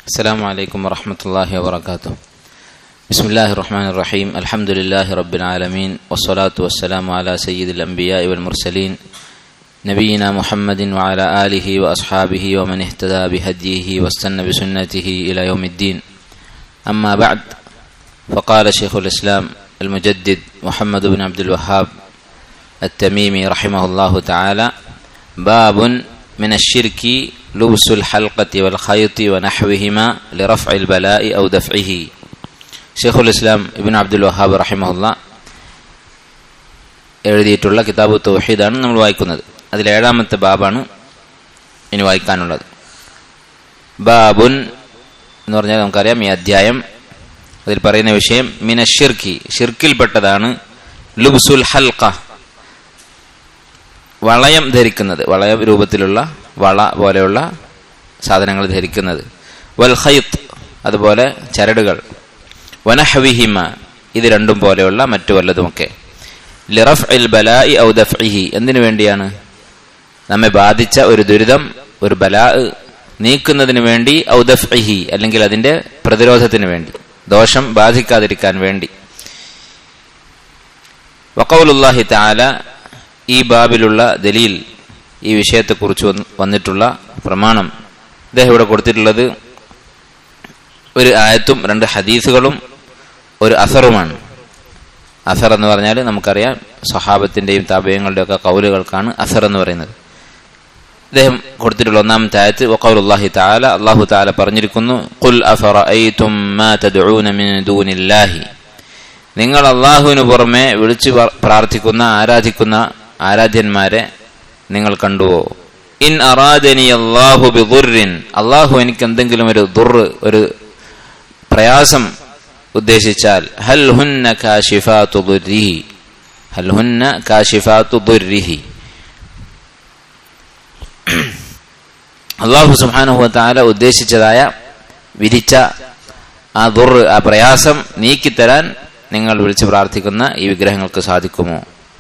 السلام عليكم ورحمة الله وبركاته بسم الله الرحمن الرحيم الحمد لله رب العالمين والصلاة والسلام على سيد الأنبياء والمرسلين نبينا محمد وعلى آله وأصحابه ومن اهتدى بهديه واستنى بسنته إلى يوم الدين أما بعد فقال شيخ الإسلام المجدد محمد بن عبد الوهاب التميمي رحمه الله تعالى باب من الشرك لبس الحلقة والخيط ونحوهما لرفع البلاء أو دفعه شيخ الإسلام ابن عبد الوهاب رحمه الله എഴുതിയിട്ടുള്ള കിതാബ് തൗഹീദാണ് നമ്മൾ വായിക്കുന്നത് അതിൽ ഏഴാമത്തെ ബാബാണ് ഇനി വായിക്കാനുള്ളത് ബാബുൻ എന്ന് പറഞ്ഞാൽ നമുക്കറിയാം ഈ അധ്യായം അതിൽ പറയുന്ന വിഷയം മിന ഷിർക്കി ഷിർക്കിൽപ്പെട്ടതാണ് ലുബ്സുൽ ഹൽക്ക വളയം ധരിക്കുന്നത് വളയം രൂപത്തിലുള്ള വള പോലെയുള്ള സാധനങ്ങൾ ധരിക്കുന്നത് വൽ ഖൈത്ത് അതുപോലെ ചരടുകൾ വനഹവിഹിമ ഇത് രണ്ടും പോലെയുള്ള മറ്റു വല്ലതുമൊക്കെ ലിറഫ് ഇൽ ബലായി ഔ ദഫ്ഇഹി എന്തിനു വേണ്ടിയാണ് നമ്മെ ബാധിച്ച ഒരു ദുരിതം ഒരു ബലാ നീക്കുന്നതിന് വേണ്ടി ഔ ദഫ്ഇഹി അല്ലെങ്കിൽ അതിന്റെ പ്രതിരോധത്തിന് വേണ്ടി ദോഷം ബാധിക്കാതിരിക്കാൻ വേണ്ടി വക്കൗലുല്ലാഹി താല ഈ ബാബിലുള്ള ദലീൽ ഈ വിഷയത്തെക്കുറിച്ച് വന്നിട്ടുള്ള പ്രമാണം അദ്ദേഹം ഇവിടെ കൊടുത്തിട്ടുള്ളത് ഒരു ആയത്തും രണ്ട് ഹദീസുകളും ഒരു അസറുമാണ് അസർ എന്ന് പറഞ്ഞാൽ നമുക്കറിയാം സ്വഹാബത്തിന്റെയും താപയങ്ങളുടെയും ഒക്കെ കൗലുകൾക്കാണ് അസർ എന്ന് പറയുന്നത് അദ്ദേഹം കൊടുത്തിട്ടുള്ള ഒന്നാമത്തെ ആയത്ത് വഖൗലുല്ലാഹി തആല അല്ലാഹു തആല പറഞ്ഞിരിക്കുന്നു ഖുൽ അഫറഅയ്തും മാ തദ്ഊന മിൻ ദൂനില്ലാഹി നിങ്ങൾ അള്ളാഹുവിന് പുറമെ വിളിച്ചു പ്രാർത്ഥിക്കുന്ന ആരാധിക്കുന്ന ആരാധ്യന്മാരെ നിങ്ങൾ കണ്ടുവോ ഇൻ അറാദനി അള്ളാഹു ബിദുറിൻ അള്ളാഹു എനിക്ക് എന്തെങ്കിലും ഒരു ദുർ ഒരു പ്രയാസം ഉദ്ദേശിച്ചാൽ ഹൽ ഹുന്ന കാശിഫാത്തു ദുർരിഹി ഹൽ ഹുന്ന കാശിഫാത്തു ദുർരിഹി അള്ളാഹു സുബ്ഹാനഹു താല ഉദ്ദേശിച്ചതായ വിധിച്ച ആ ദുർ ആ പ്രയാസം നീക്കിത്തരാൻ നിങ്ങൾ വിളിച്ചു പ്രാർത്ഥിക്കുന്ന ഈ വിഗ്രഹങ്ങൾക്ക് സാധിക്കുമോ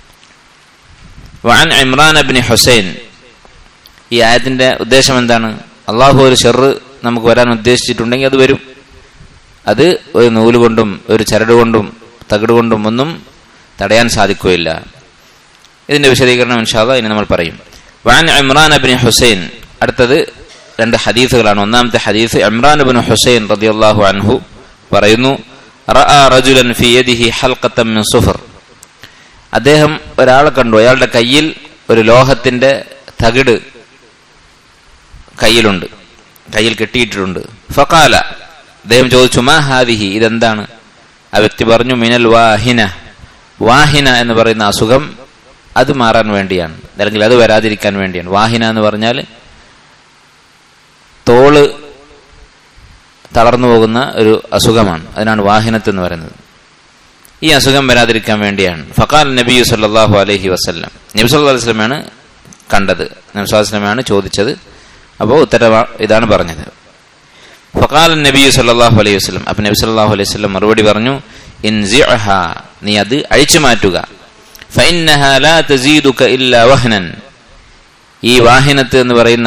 വാൻ ഇമ്രാൻ അബിൻ ഹുസൈൻ ഈ ആയത്തിന്റെ ഉദ്ദേശം എന്താണ് അള്ളാഹു ഒരു ഷെറ് നമുക്ക് വരാൻ ഉദ്ദേശിച്ചിട്ടുണ്ടെങ്കിൽ അത് വരും അത് ഒരു നൂല് കൊണ്ടും ഒരു ചരട് കൊണ്ടും തകിട് കൊണ്ടും ഒന്നും തടയാൻ സാധിക്കുകയില്ല ഇതിന്റെ വിശദീകരണം ഇൻഷാല്ല ഇനി നമ്മൾ പറയും വാൻ ഇമ്രാൻ അബിൻ ഹുസൈൻ അടുത്തത് രണ്ട് ഹദീസുകളാണ് ഒന്നാമത്തെ ഹദീസ് ഇമ്രാൻ അബിൻ ഹുസൈൻ റതിയല്ലാഹു അൻഹു പറയുന്നു റജുലൻ ഫി യദിഹി ഹൽഖത്തം മിൻ സുഫർ അദ്ദേഹം ഒരാളെ കണ്ടു അയാളുടെ കയ്യിൽ ഒരു ലോഹത്തിന്റെ തകിട് കയ്യിലുണ്ട് കയ്യിൽ കെട്ടിയിട്ടിട്ടുണ്ട് ഫക്കാല അദ്ദേഹം ചോദിച്ചു മാ ഹാദിഹി ഇതെന്താണ് ആ വ്യക്തി പറഞ്ഞു മിനൽ വാഹിന വാഹിന എന്ന് പറയുന്ന അസുഖം അത് മാറാൻ വേണ്ടിയാണ് അല്ലെങ്കിൽ അത് വരാതിരിക്കാൻ വേണ്ടിയാണ് വാഹിന എന്ന് പറഞ്ഞാൽ തോള് തളർന്നു പോകുന്ന ഒരു അസുഖമാണ് അതിനാണ് വാഹിനത്ത് എന്ന് പറയുന്നത് ഈ അസുഖം വരാതിരിക്കാൻ വേണ്ടിയാണ് ഫക്കാൽ നബി സല്ലാഹു അലഹി വസ്ല്ലാം നബി സല്ലാ വസ്ലമാണ് കണ്ടത് നബി വസ്ലമാണ് ചോദിച്ചത് അപ്പോൾ ഉത്തരവ ഇതാണ് പറഞ്ഞത് ഫക്കാൽ നബി സല്ലാഹു അലൈഹി വസ്ലം അപ്പൊ നബി സല്ലാഹു അലൈഹി വസ്ലം മറുപടി പറഞ്ഞു ഇൻ നീ അത് അഴിച്ചു മാറ്റുക ഈ വാഹിനത്ത് എന്ന് പറയുന്ന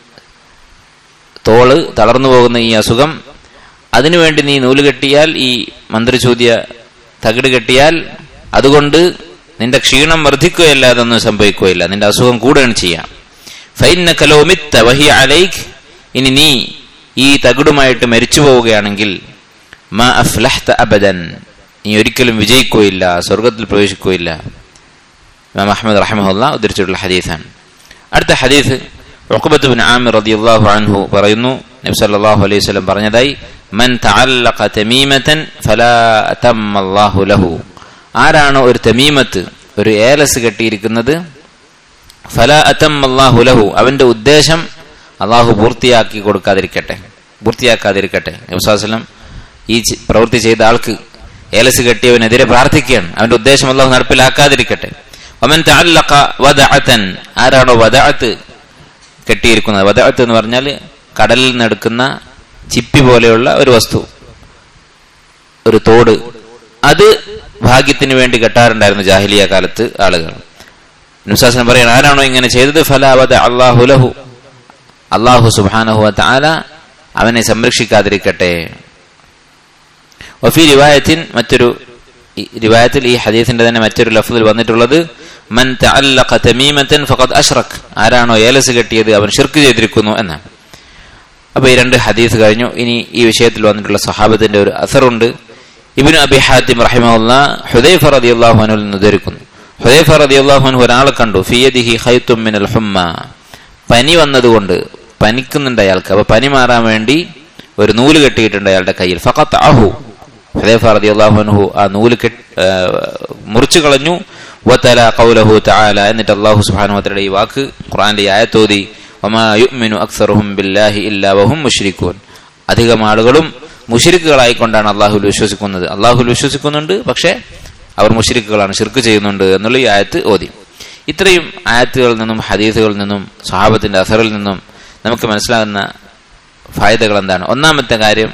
തോള് തളർന്നു പോകുന്ന ഈ അസുഖം അതിനുവേണ്ടി നീ നൂല് കെട്ടിയാൽ ഈ മന്ത്രിചൂതിയ തകിട് കെട്ടിയാൽ അതുകൊണ്ട് നിന്റെ ക്ഷീണം വർദ്ധിക്കുകയല്ല അതൊന്നും സംഭവിക്കുകയില്ല നിന്റെ അസുഖം കൂടുകയാണ് ചെയ്യാം ഫൈന കലോമിത്ത വഹി അലൈഖ് ഇനി നീ ഈ തകിടുമായിട്ട് മരിച്ചു പോവുകയാണെങ്കിൽ മാ അഫ്ലഹ്ത അബദൻ നീ ഒരിക്കലും വിജയിക്കുകയില്ല സ്വർഗത്തിൽ പ്രവേശിക്കുകയില്ല ഇമാം അഹമ്മദ് റഹ്മുല്ല ഉദ്ധരിച്ചിട്ടുള്ള ഹദീസാണ് അടുത്ത ഹദീസ് ഉഖബത്ത് ബിൻ ആമിർ റളിയല്ലാഹു അൻഹു പറയുന്നു നബി സല്ലല്ലാഹു അലൈഹി വസല്ലം പറഞ്ഞതായി മൻ തഅല്ലഖ തമീമതൻ ഫലാ അതമ്മല്ലാഹു ലഹു ആരാണ് ഒരു തമീമത്ത് ഒരു ഏലസ് കെട്ടിയിരിക്കുന്നത് ഫലാ അതമ്മല്ലാഹു ലഹു അവന്റെ ഉദ്ദേശം അള്ളാഹു പൂർത്തിയാക്കി കൊടുക്കാതിരിക്കട്ടെ പൂർത്തിയാക്കാതിരിക്കട്ടെ നബി വസല്ലം ഈ പ്രവൃത്തി ചെയ്ത ആൾക്ക് ഏലസ് കെട്ടിയവനെതിരെ പ്രാർത്ഥിക്കുകയാണ് അവന്റെ ഉദ്ദേശം അള്ളാഹു നടപ്പിലാക്കാതിരിക്കട്ടെ അവൻ തഅല്ലഖ വദഅതൻ ആരാണോ വദഅത്ത് കെട്ടിയിരിക്കുന്നത് വദഅത്ത് എന്ന് പറഞ്ഞാൽ കടലിൽ നിന്നെടുക്കുന്ന ചിപ്പി പോലെയുള്ള ഒരു വസ്തു ഒരു തോട് അത് ഭാഗ്യത്തിന് വേണ്ടി കെട്ടാറുണ്ടായിരുന്നു ജാഹിലിയ കാലത്ത് ആളുകൾ നുസാസനം പറയാൻ ആരാണോ ഇങ്ങനെ ചെയ്തത് ഫലാവത അള്ളാഹു ലഹു അള്ളാഹു സുബാനഹു താല അവനെ സംരക്ഷിക്കാതിരിക്കട്ടെ വഫി റിവായത്തിൻ മറ്റൊരു ഈ റിവായത്തിൽ ഈ ഹദീസിന്റെ തന്നെ മറ്റൊരു ലഫ്ദിൽ വന്നിട്ടുള്ളത് മൻ തഅല്ലഖ തമീമത്തൻ ഫഖദ് അഷ്റക് ആരാണോ ഏലസ് കെട്ടിയത് അവൻ ഷിർക്ക് ചെയ്തിരിക്കുന്നു എന്നാണ് അപ്പൊ ഈ രണ്ട് ഹദീസ് കഴിഞ്ഞു ഇനി ഈ വിഷയത്തിൽ വന്നിട്ടുള്ള സഹാബത്തിന്റെ ഒരു അസറുണ്ട് ഇബിന് അബി ഹാത്തിം റഹിമഹുല്ല ഹുദൈഫ റളിയല്ലാഹു അൻഹുവിൽ നിന്ന് ഉദ്ധരിക്കുന്നു ഹുദൈഫ റളിയല്ലാഹു അൻഹു ഒരാളെ കണ്ടു ഫിയദിഹി ഖൈത്തും മിനൽ ഹുമ്മ പനി വന്നതുകൊണ്ട് പനിക്കുന്നുണ്ട് അയാൾക്ക് അപ്പൊ പനി മാറാൻ വേണ്ടി ഒരു നൂല് കെട്ടിയിട്ടുണ്ട് അയാളുടെ കയ്യിൽ ഫഖത്ത് അഹു ഹുദൈഫ റളിയല്ലാഹു അൻഹു ആ നൂല് കെട്ട് മുറിച്ചു കളഞ്ഞു വതല ഖൗലഹു തആല എന്നിട്ട് അല്ലാഹു സുബ്ഹാനഹു വതആല ഈ വാക്ക് ഖുർആനിലെ ഈ ആയത്തോതി വമാ യുഅ്മിനു അക്സറുഹും ബില്ലാഹി ഇല്ലാ വഹും മുശ്രിക്കൂൻ അധികം ആളുകളും മുഷിരിക്കുകളായിക്കൊണ്ടാണ് അള്ളാഹുൽ വിശ്വസിക്കുന്നത് അള്ളാഹുൽ വിശ്വസിക്കുന്നുണ്ട് പക്ഷേ അവർ മുഷിരിക്കുകളാണ് ഷിർക്ക് ചെയ്യുന്നുണ്ട് എന്നുള്ള ഈ ആയത്ത് ഓതി ഇത്രയും ആയത്തുകളിൽ നിന്നും ഹദീസുകളിൽ നിന്നും സ്വഹാബത്തിന്റെ അസറിൽ നിന്നും നമുക്ക് മനസ്സിലാകുന്ന ഫായതകൾ എന്താണ് ഒന്നാമത്തെ കാര്യം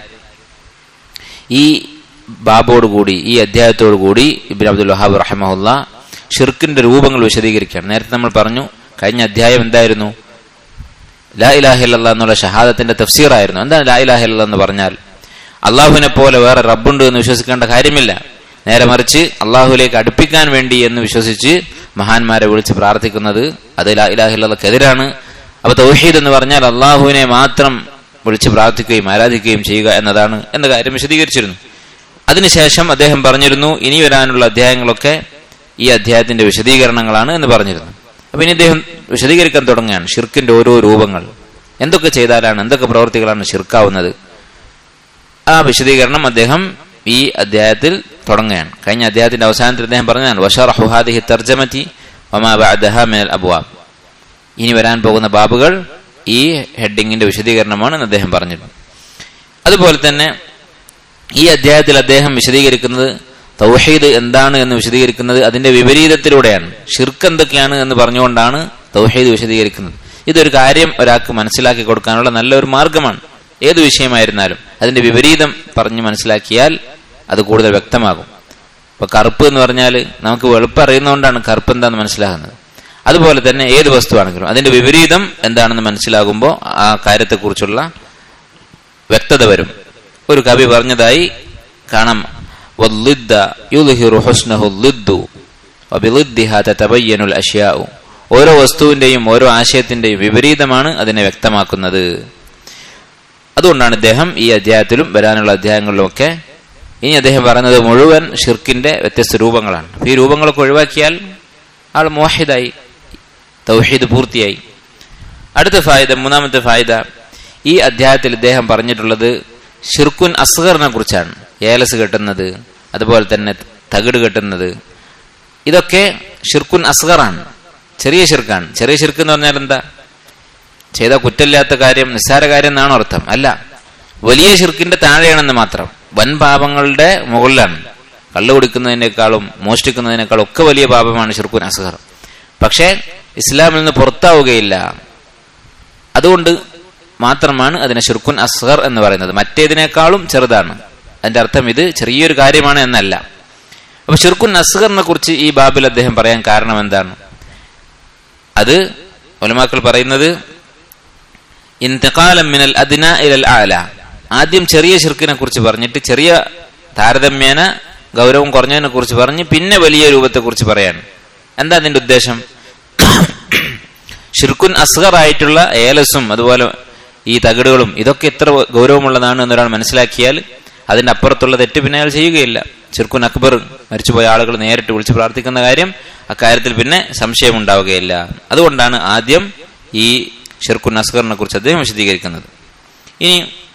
ഈ ബാബോട് കൂടി ഈ അധ്യായത്തോടു കൂടി ഇബിൻ അബ്ദുൽ വഹാബ് റഹമുല്ല ഷിർക്കിന്റെ രൂപങ്ങൾ വിശദീകരിക്കുകയാണ് നേരത്തെ നമ്മൾ പറഞ്ഞു കഴിഞ്ഞ അധ്യായം എന്തായിരുന്നു ലാ ഇലാഹില്ല എന്നുള്ള ഷഹാദത്തിന്റെ തഫ്സീറായിരുന്നു എന്താണ് ലാ ഇലാഹില്ല എന്ന് പറഞ്ഞാൽ അള്ളാഹുവിനെ പോലെ വേറെ റബ്ബുണ്ട് എന്ന് വിശ്വസിക്കേണ്ട കാര്യമില്ല നേരെ മറിച്ച് അള്ളാഹുലേക്ക് അടുപ്പിക്കാൻ വേണ്ടി എന്ന് വിശ്വസിച്ച് മഹാന്മാരെ വിളിച്ച് പ്രാർത്ഥിക്കുന്നത് അത് ലാ ഇലാഹില്ലക്കെതിരാണ് അപ്പൊ തൗഹീദ് എന്ന് പറഞ്ഞാൽ അള്ളാഹുവിനെ മാത്രം വിളിച്ച് പ്രാർത്ഥിക്കുകയും ആരാധിക്കുകയും ചെയ്യുക എന്നതാണ് എന്ന കാര്യം വിശദീകരിച്ചിരുന്നു അതിനുശേഷം അദ്ദേഹം പറഞ്ഞിരുന്നു ഇനി വരാനുള്ള അധ്യായങ്ങളൊക്കെ ഈ അധ്യായത്തിന്റെ വിശദീകരണങ്ങളാണ് എന്ന് പറഞ്ഞിരുന്നു അപ്പൊ ഇനി അദ്ദേഹം വിശദീകരിക്കാൻ തുടങ്ങുകയാണ് ഷിർക്കിന്റെ ഓരോ രൂപങ്ങൾ എന്തൊക്കെ ചെയ്താലാണ് എന്തൊക്കെ പ്രവൃത്തികളാണ് ഷിർക്കാവുന്നത് ആ വിശദീകരണം അദ്ദേഹം ഈ അധ്യായത്തിൽ തുടങ്ങുകയാണ് കഴിഞ്ഞ അധ്യായത്തിന്റെ അവസാനത്തിൽ അദ്ദേഹം പറഞ്ഞതാണ് വഷറഹു ഹാദിഹി തർജമതി വമാ ബഅദഹ മിനൽ അബ്വാബ് ഇനി വരാൻ പോകുന്ന ബാബുകൾ ഈ ഹെഡിങ്ങിന്റെ വിശദീകരണമാണ് എന്ന് അദ്ദേഹം പറഞ്ഞിരുന്നു അതുപോലെ തന്നെ ഈ അധ്യായത്തിൽ അദ്ദേഹം വിശദീകരിക്കുന്നത് തൗഹീദ് എന്താണ് എന്ന് വിശദീകരിക്കുന്നത് അതിന്റെ വിപരീതത്തിലൂടെയാണ് ഷിർക്ക് എന്തൊക്കെയാണ് എന്ന് പറഞ്ഞുകൊണ്ടാണ് തൗഹീദ് വിശദീകരിക്കുന്നത് ഇതൊരു കാര്യം ഒരാൾക്ക് മനസ്സിലാക്കി കൊടുക്കാനുള്ള നല്ലൊരു മാർഗമാണ് ഏത് വിഷയമായിരുന്നാലും അതിന്റെ വിപരീതം പറഞ്ഞ് മനസ്സിലാക്കിയാൽ അത് കൂടുതൽ വ്യക്തമാകും ഇപ്പൊ കറുപ്പ് എന്ന് പറഞ്ഞാൽ നമുക്ക് വെളുപ്പ് അറിയുന്നതുകൊണ്ടാണ് കറുപ്പ് എന്താന്ന് മനസ്സിലാകുന്നത് അതുപോലെ തന്നെ ഏത് വസ്തുവാണെങ്കിലും അതിന്റെ വിപരീതം എന്താണെന്ന് മനസ്സിലാകുമ്പോൾ ആ കാര്യത്തെക്കുറിച്ചുള്ള വ്യക്തത വരും ഒരു കവി പറഞ്ഞതായി കാണാം والضد يظهر حسنه الضد وبضدها تتبين الاشياء ഓരോ വസ്തുവിന്റെയും ഓരോ ആശയത്തിന്റെയും വിപരീതമാണ് അതിനെ വ്യക്തമാക്കുന്നത് അതുകൊണ്ടാണ് ഇദ്ദേഹം ഈ അധ്യായത്തിലും വരാനുള്ള അധ്യായങ്ങളിലുമൊക്കെ ഇനി അദ്ദേഹം പറയുന്നത് മുഴുവൻ ഷിർക്കിന്റെ വ്യത്യസ്ത രൂപങ്ങളാണ് ഈ രൂപങ്ങളൊക്കെ ഒഴിവാക്കിയാൽ ആൾ മോഹിദായി തൗഹീദ് പൂർത്തിയായി അടുത്ത ഫായിദ മൂന്നാമത്തെ ഫായിദ ഈ അധ്യായത്തിൽ ഇദ്ദേഹം പറഞ്ഞിട്ടുള്ളത് ഷിർക്കുൻ അസ്ഗറിനെ കുറിച്ചാണ് ഏലസ് കെട്ടുന്നത് അതുപോലെ തന്നെ തകിട് കെട്ടുന്നത് ഇതൊക്കെ ഷിർക്കുൻ അസ്ഗറാണ് ചെറിയ ഷിർക്കാണ് ചെറിയ ഷിർക്ക് എന്ന് പറഞ്ഞാൽ എന്താ ചെയ്ത കുറ്റമില്ലാത്ത കാര്യം നിസ്സാര കാര്യം എന്നാണോ അർത്ഥം അല്ല വലിയ ഷിർക്കിന്റെ താഴെയാണെന്ന് മാത്രം വൻ പാപങ്ങളുടെ മുകളിലാണ് കള്ളു കുടിക്കുന്നതിനേക്കാളും മോഷ്ടിക്കുന്നതിനേക്കാളും ഒക്കെ വലിയ പാപമാണ് ഷിർക്കുൻ അസ്ഗർ പക്ഷേ ഇസ്ലാമിൽ നിന്ന് പുറത്താവുകയില്ല അതുകൊണ്ട് മാത്രമാണ് അതിനെ ഷിർക്കുൻ അസ്ഗർ എന്ന് പറയുന്നത് മറ്റേതിനേക്കാളും ചെറുതാണ് അതിന്റെ അർത്ഥം ഇത് ചെറിയൊരു കാര്യമാണ് എന്നല്ല അപ്പൊ ഷിർക്കുൻ അസ്ഗറിനെ കുറിച്ച് ഈ ബാബിൽ അദ്ദേഹം പറയാൻ കാരണം എന്താണ് അത് ഒലമാക്കൾ പറയുന്നത് ഇന്തകാലം മിനൽ അദിന ഇലൽ ആല ആദ്യം ചെറിയ ഷിർക്കിനെ കുറിച്ച് പറഞ്ഞിട്ട് ചെറിയ താരതമ്യേന ഗൗരവം കുറഞ്ഞതിനെ കുറിച്ച് പറഞ്ഞ് പിന്നെ വലിയ രൂപത്തെ കുറിച്ച് പറയാണ് എന്താ അതിന്റെ ഉദ്ദേശം ഷിർക്കുൻ അസ്ഗർ ആയിട്ടുള്ള ഏലസും അതുപോലെ ഈ തകിടുകളും ഇതൊക്കെ എത്ര ഗൗരവമുള്ളതാണ് എന്നൊരാൾ മനസ്സിലാക്കിയാൽ അതിന്റെ അപ്പുറത്തുള്ള തെറ്റ് പിന്നെ അയാൾ ചെയ്യുകയില്ല ഷിർക്കുൻ അക്ബർ മരിച്ചുപോയ ആളുകൾ നേരിട്ട് വിളിച്ച് പ്രാർത്ഥിക്കുന്ന കാര്യം അക്കാര്യത്തിൽ പിന്നെ സംശയം ഉണ്ടാവുകയില്ല അതുകൊണ്ടാണ് ആദ്യം ഈ ഷിർക്കുൻ അസ്ഗറിനെ കുറിച്ച് അദ്ദേഹം വിശദീകരിക്കുന്നത് ഇനി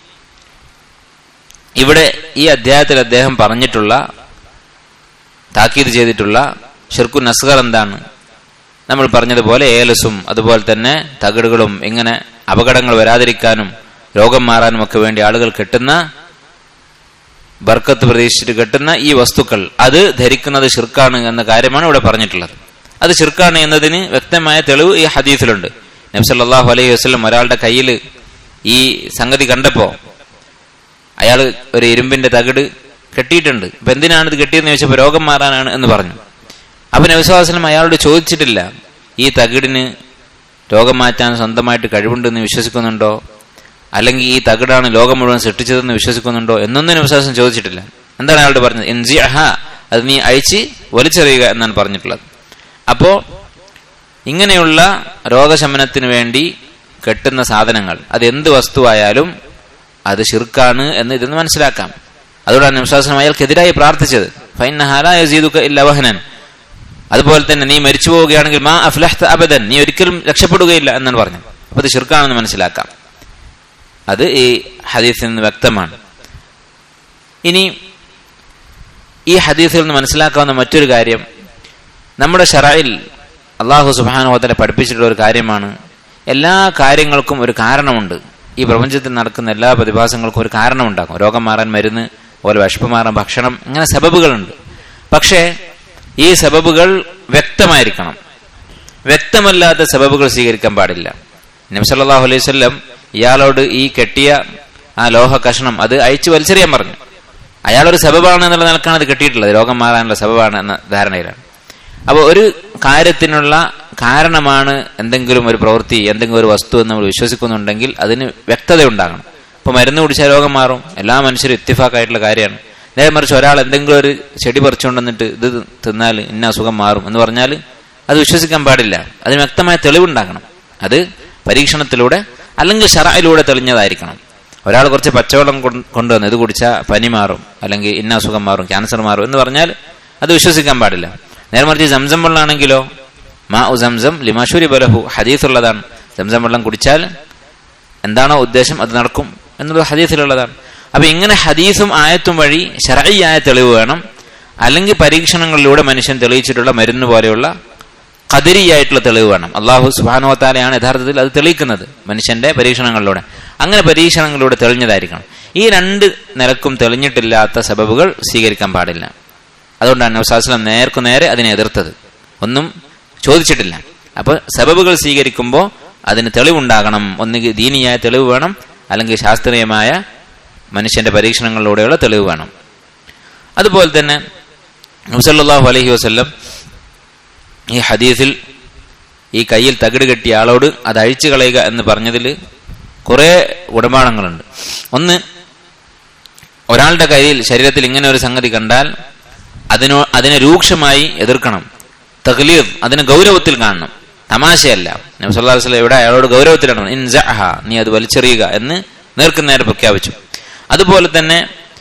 ഇവിടെ ഈ അധ്യായത്തിൽ അദ്ദേഹം പറഞ്ഞിട്ടുള്ള താക്കീത് ചെയ്തിട്ടുള്ള ഷിർക്കുൻ അസ്ഗർ എന്താണ് നമ്മൾ പറഞ്ഞതുപോലെ ഏലസും അതുപോലെ തന്നെ തകിടുകളും ഇങ്ങനെ അപകടങ്ങൾ വരാതിരിക്കാനും രോഗം മാറാനും ഒക്കെ വേണ്ടി ആളുകൾ കെട്ടുന്ന ബർക്കത്ത് പ്രതീക്ഷിച്ചിട്ട് കെട്ടുന്ന ഈ വസ്തുക്കൾ അത് ധരിക്കുന്നത് ഷിർക്കാണ് എന്ന കാര്യമാണ് ഇവിടെ പറഞ്ഞിട്ടുള്ളത് അത് ഷിർക്കാണ് എന്നതിന് വ്യക്തമായ തെളിവ് ഈ ഹദീസിലുണ്ട് നബ്സല്ലാഹു അലൈഹി വസ്ലം ഒരാളുടെ കയ്യിൽ ഈ സംഗതി കണ്ടപ്പോ അയാൾ ഒരു ഇരുമ്പിന്റെ തകിട് കെട്ടിയിട്ടുണ്ട് അപ്പൊ എന്തിനാണ് ഇത് കെട്ടിയെന്ന് ചോദിച്ചപ്പോൾ രോഗം മാറാനാണ് എന്ന് പറഞ്ഞു അപ്പൊ നബിസ്വാസ്ലം അയാളോട് ചോദിച്ചിട്ടില്ല ഈ തകിടിന് രോഗം മാറ്റാൻ സ്വന്തമായിട്ട് കഴിവുണ്ടെന്ന് വിശ്വസിക്കുന്നുണ്ടോ അല്ലെങ്കിൽ ഈ തകിടാണ് ലോകം മുഴുവൻ സൃഷ്ടിച്ചതെന്ന് വിശ്വസിക്കുന്നുണ്ടോ എന്നൊന്നും വിശ്വാസം ചോദിച്ചിട്ടില്ല എന്താണ് അയാളോട് പറഞ്ഞത് എൻജിഅഹ അത് നീ അയച്ച് വലിച്ചെറിയുക എന്നാണ് പറഞ്ഞിട്ടുള്ളത് അപ്പോ ഇങ്ങനെയുള്ള രോഗശമനത്തിന് വേണ്ടി കെട്ടുന്ന സാധനങ്ങൾ അത് എന്ത് വസ്തുവായാലും അത് ഷിർക്കാണ് എന്ന് ഇതെന്ന് മനസ്സിലാക്കാം അതുകൊണ്ടാണ് വിശ്വാസം അയാൾക്കെതിരായി പ്രാർത്ഥിച്ചത് വഹനൻ അതുപോലെ തന്നെ നീ മരിച്ചു പോവുകയാണെങ്കിൽ മാ അഫ്ലഹ്ത അബദൻ നീ ഒരിക്കലും രക്ഷപ്പെടുകയില്ല എന്നാണ് പറഞ്ഞത് അപ്പൊ അത് ഷിർക്കാണെന്ന് മനസ്സിലാക്കാം അത് ഈ ഹദീസിൽ നിന്ന് വ്യക്തമാണ് ഇനി ഈ ഹദീസിൽ നിന്ന് മനസ്സിലാക്കാവുന്ന മറ്റൊരു കാര്യം നമ്മുടെ ഷറയിൽ അള്ളാഹു സുബാനുഹോത്തനെ പഠിപ്പിച്ചിട്ടുള്ള ഒരു കാര്യമാണ് എല്ലാ കാര്യങ്ങൾക്കും ഒരു കാരണമുണ്ട് ഈ പ്രപഞ്ചത്തിൽ നടക്കുന്ന എല്ലാ പ്രതിഭാസങ്ങൾക്കും ഒരു കാരണമുണ്ടാകും രോഗം മാറാൻ മരുന്ന് അതുപോലെ വിഷപ്പ് മാറാൻ ഭക്ഷണം ഇങ്ങനെ സബബുകളുണ്ട് പക്ഷേ ഈ സബബുകൾ വ്യക്തമായിരിക്കണം വ്യക്തമല്ലാത്ത സബബുകൾ സ്വീകരിക്കാൻ പാടില്ല നബ്സല്ലാഹു അലൈഹി വല്ലം ഇയാളോട് ഈ കെട്ടിയ ആ ലോഹ കഷണം അത് അയച്ചു വലിച്ചെറിയാൻ പറഞ്ഞു അയാളൊരു സബബാണ് എന്നുള്ള നിലക്കാണ് അത് കെട്ടിയിട്ടുള്ളത് രോഗം മാറാനുള്ള സബബാണ് എന്ന ധാരണയിലാണ് അപ്പോൾ ഒരു കാര്യത്തിനുള്ള കാരണമാണ് എന്തെങ്കിലും ഒരു പ്രവൃത്തി എന്തെങ്കിലും ഒരു വസ്തു എന്ന് നമ്മൾ വിശ്വസിക്കുന്നുണ്ടെങ്കിൽ അതിന് വ്യക്തത ഉണ്ടാകണം ഇപ്പൊ മരുന്ന് കുടിച്ചാൽ രോഗം മാറും എല്ലാ മനുഷ്യരും ഇത്തിഫാക്കായിട്ടുള്ള കാര്യമാണ് നേരെ മറിച്ച് ഒരാൾ എന്തെങ്കിലും ഒരു ചെടി പറിച്ചുകൊണ്ട് വന്നിട്ട് ഇത് തിന്നാൽ ഇന്ന അസുഖം മാറും എന്ന് പറഞ്ഞാൽ അത് വിശ്വസിക്കാൻ പാടില്ല അതിന് വ്യക്തമായ തെളിവുണ്ടാകണം അത് പരീക്ഷണത്തിലൂടെ അല്ലെങ്കിൽ ഷറായിലൂടെ തെളിഞ്ഞതായിരിക്കണം ഒരാൾ കുറച്ച് പച്ചവെള്ളം കൊണ്ടുവന്ന് ഇത് കുടിച്ചാൽ പനി മാറും അല്ലെങ്കിൽ ഇന്ന അസുഖം മാറും ക്യാൻസർ മാറും എന്ന് പറഞ്ഞാൽ അത് വിശ്വസിക്കാൻ പാടില്ല നേരെ മറിച്ച് സംസം വെള്ളമാണെങ്കിലോ മാ ഉ സംസം ലിമാഷൂരി ബലഹു ഹദീസുള്ളതാണ് സംസം വെള്ളം കുടിച്ചാൽ എന്താണോ ഉദ്ദേശം അത് നടക്കും എന്നുള്ളത് ഹദീസിലുള്ളതാണ് അപ്പൊ ഇങ്ങനെ ഹദീസും ആയത്തും വഴി ഷറയായ തെളിവ് വേണം അല്ലെങ്കിൽ പരീക്ഷണങ്ങളിലൂടെ മനുഷ്യൻ തെളിയിച്ചിട്ടുള്ള മരുന്ന് പോലെയുള്ള കതിരിയായിട്ടുള്ള തെളിവ് വേണം അള്ളാഹു സുബാനുവത്താലയാണ് യഥാർത്ഥത്തിൽ അത് തെളിയിക്കുന്നത് മനുഷ്യന്റെ പരീക്ഷണങ്ങളിലൂടെ അങ്ങനെ പരീക്ഷണങ്ങളിലൂടെ തെളിഞ്ഞതായിരിക്കണം ഈ രണ്ട് നിലക്കും തെളിഞ്ഞിട്ടില്ലാത്ത സബബുകൾ സ്വീകരിക്കാൻ പാടില്ല അതുകൊണ്ടാണ് നബ്സാസ്ലം നേർക്കു നേരെ അതിനെ എതിർത്തത് ഒന്നും ചോദിച്ചിട്ടില്ല അപ്പൊ സബബുകൾ സ്വീകരിക്കുമ്പോൾ അതിന് തെളിവുണ്ടാകണം ഒന്നുകിൽ ദീനിയായ തെളിവ് വേണം അല്ലെങ്കിൽ ശാസ്ത്രീയമായ മനുഷ്യന്റെ പരീക്ഷണങ്ങളിലൂടെയുള്ള തെളിവ് വേണം അതുപോലെ തന്നെ നബ്സല്ലാഹു അലഹി വസ്ല്ലം ഈ ഹദീസിൽ ഈ കയ്യിൽ തകിട് കെട്ടിയ ആളോട് അത് അഴിച്ചു കളയുക എന്ന് പറഞ്ഞതിൽ കുറെ ഉടമാടങ്ങളുണ്ട് ഒന്ന് ഒരാളുടെ കയ്യിൽ ശരീരത്തിൽ ഇങ്ങനെ ഒരു സംഗതി കണ്ടാൽ അതിനോ അതിനെ രൂക്ഷമായി എതിർക്കണം തഗ്ലീർ അതിനെ ഗൗരവത്തിൽ കാണണം തമാശയല്ല നബ്സല്ലാസ്ലം ഇവിടെ അയാളോട് ഗൗരവത്തിലാണ് ഇൻസഹ നീ അത് വലിച്ചെറിയുക എന്ന് നേർക്കുനേരെ പ്രഖ്യാപിച്ചു അതുപോലെ തന്നെ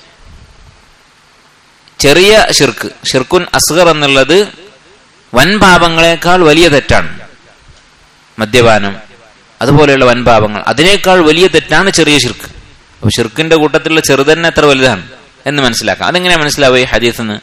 ചെറിയ ഷിർക്ക് ഷിർക്കുൻ അസ്ഗർ എന്നുള്ളത് വൻപാപങ്ങളെക്കാൾ വലിയ തെറ്റാണ് മദ്യപാനം അതുപോലെയുള്ള വൻപാപങ്ങൾ അതിനേക്കാൾ വലിയ തെറ്റാണ് ചെറിയ ഷിർക്ക് അപ്പൊ ഷിർക്കിന്റെ കൂട്ടത്തിലുള്ള ചെറുതന്നെ എത്ര വലുതാണ് എന്ന് മനസ്സിലാക്കാം അതെങ്ങനെയാ മനസ്സിലാവുക ഈ ഹദീസ്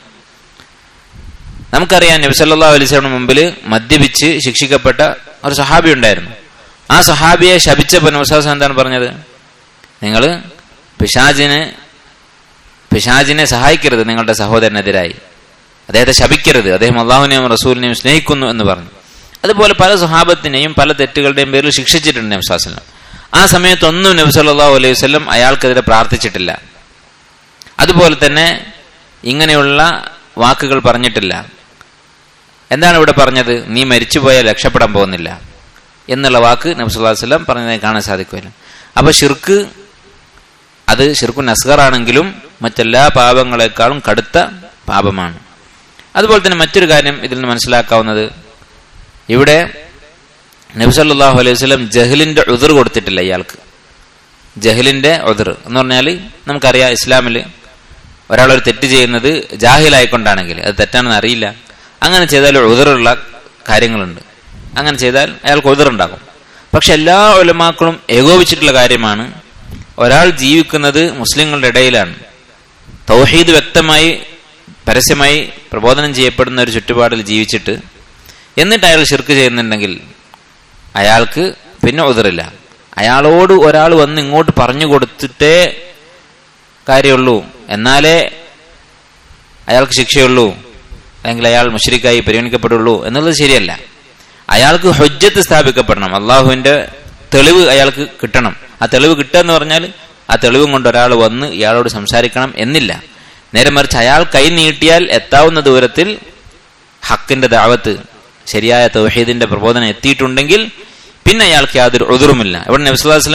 നമുക്കറിയാം നബിസല്ലാ അലിസ്ലാമിന് മുമ്പിൽ മദ്യപിച്ച് ശിക്ഷിക്കപ്പെട്ട ഒരു സഹാബി ഉണ്ടായിരുന്നു ആ സഹാബിയെ ശപിച്ചപ്പോൾ നബിസാസ് എന്താണ് പറഞ്ഞത് നിങ്ങൾ പിശാജിനെ പിശാജിനെ സഹായിക്കരുത് നിങ്ങളുടെ സഹോദരനെതിരായി അദ്ദേഹത്തെ ശപിക്കരുത് അദ്ദേഹം അള്ളാഹുനെയും റസൂലിനെയും സ്നേഹിക്കുന്നു എന്ന് പറഞ്ഞു അതുപോലെ പല സ്വഹാബത്തിനെയും പല തെറ്റുകളുടെയും പേരിൽ ശിക്ഷിച്ചിട്ടുണ്ട് നബ്സാസ്ലം ആ സമയത്തൊന്നും നബി സല്ലാഹു അലൈഹി വസ്ലം അയാൾക്കെതിരെ പ്രാർത്ഥിച്ചിട്ടില്ല അതുപോലെ തന്നെ ഇങ്ങനെയുള്ള വാക്കുകൾ പറഞ്ഞിട്ടില്ല എന്താണ് ഇവിടെ പറഞ്ഞത് നീ മരിച്ചുപോയാൽ രക്ഷപ്പെടാൻ പോകുന്നില്ല എന്നുള്ള വാക്ക് നബി സല്ലാഹു വസ്ലം പറഞ്ഞതായി കാണാൻ സാധിക്കില്ല അപ്പൊ ഷിർക്ക് അത് ഷിർക്കുൻ അസ്ഗർ ആണെങ്കിലും മറ്റെല്ലാ പാപങ്ങളെക്കാളും കടുത്ത പാപമാണ് അതുപോലെ തന്നെ മറ്റൊരു കാര്യം ഇതിൽ നിന്ന് മനസ്സിലാക്കാവുന്നത് ഇവിടെ നബ്സല്ലാഹു അലൈഹി വസ്ലം ജഹലിന്റെ ഉതിർ കൊടുത്തിട്ടില്ല ഇയാൾക്ക് ജഹലിന്റെ ഉതിർ എന്ന് പറഞ്ഞാൽ നമുക്കറിയാം ഇസ്ലാമിൽ ഒരാളൊരു തെറ്റ് ചെയ്യുന്നത് ജാഹിലായിക്കൊണ്ടാണെങ്കിൽ അത് തെറ്റാണെന്ന് അറിയില്ല അങ്ങനെ ചെയ്താൽ ഉതിറുള്ള കാര്യങ്ങളുണ്ട് അങ്ങനെ ചെയ്താൽ അയാൾക്ക് ഉതിറുണ്ടാകും പക്ഷെ എല്ലാ ഒലമാക്കളും ഏകോപിച്ചിട്ടുള്ള കാര്യമാണ് ഒരാൾ ജീവിക്കുന്നത് മുസ്ലിങ്ങളുടെ ഇടയിലാണ് തൗഹീദ് വ്യക്തമായി പരസ്യമായി പ്രബോധനം ചെയ്യപ്പെടുന്ന ഒരു ചുറ്റുപാടിൽ ജീവിച്ചിട്ട് എന്നിട്ട് അയാൾ ഷിർക്ക് ചെയ്യുന്നുണ്ടെങ്കിൽ അയാൾക്ക് പിന്നെ ഉതിറില്ല അയാളോട് ഒരാൾ വന്ന് ഇങ്ങോട്ട് പറഞ്ഞു കൊടുത്തിട്ടേ കാര്യമുള്ളൂ എന്നാലേ അയാൾക്ക് ശിക്ഷയുള്ളൂ അല്ലെങ്കിൽ അയാൾ മുഷരിക്കായി പരിഗണിക്കപ്പെടുള്ളൂ എന്നുള്ളത് ശരിയല്ല അയാൾക്ക് ഹൊജ്ജത്ത് സ്ഥാപിക്കപ്പെടണം അള്ളാഹുവിന്റെ തെളിവ് അയാൾക്ക് കിട്ടണം ആ തെളിവ് കിട്ടുക എന്ന് പറഞ്ഞാൽ ആ തെളിവും കൊണ്ട് ഒരാൾ വന്ന് ഇയാളോട് സംസാരിക്കണം എന്നില്ല നേരെ മറിച്ച് അയാൾ കൈ നീട്ടിയാൽ എത്താവുന്ന ദൂരത്തിൽ ഹക്കിന്റെ ദാവത്ത് ശരിയായ തൗഹീദിന്റെ പ്രബോധനം എത്തിയിട്ടുണ്ടെങ്കിൽ പിന്നെ അയാൾക്ക് യാതൊരു ഉതിറുമില്ല ഇവിടെ നബ്സുല്ലാസ്ലം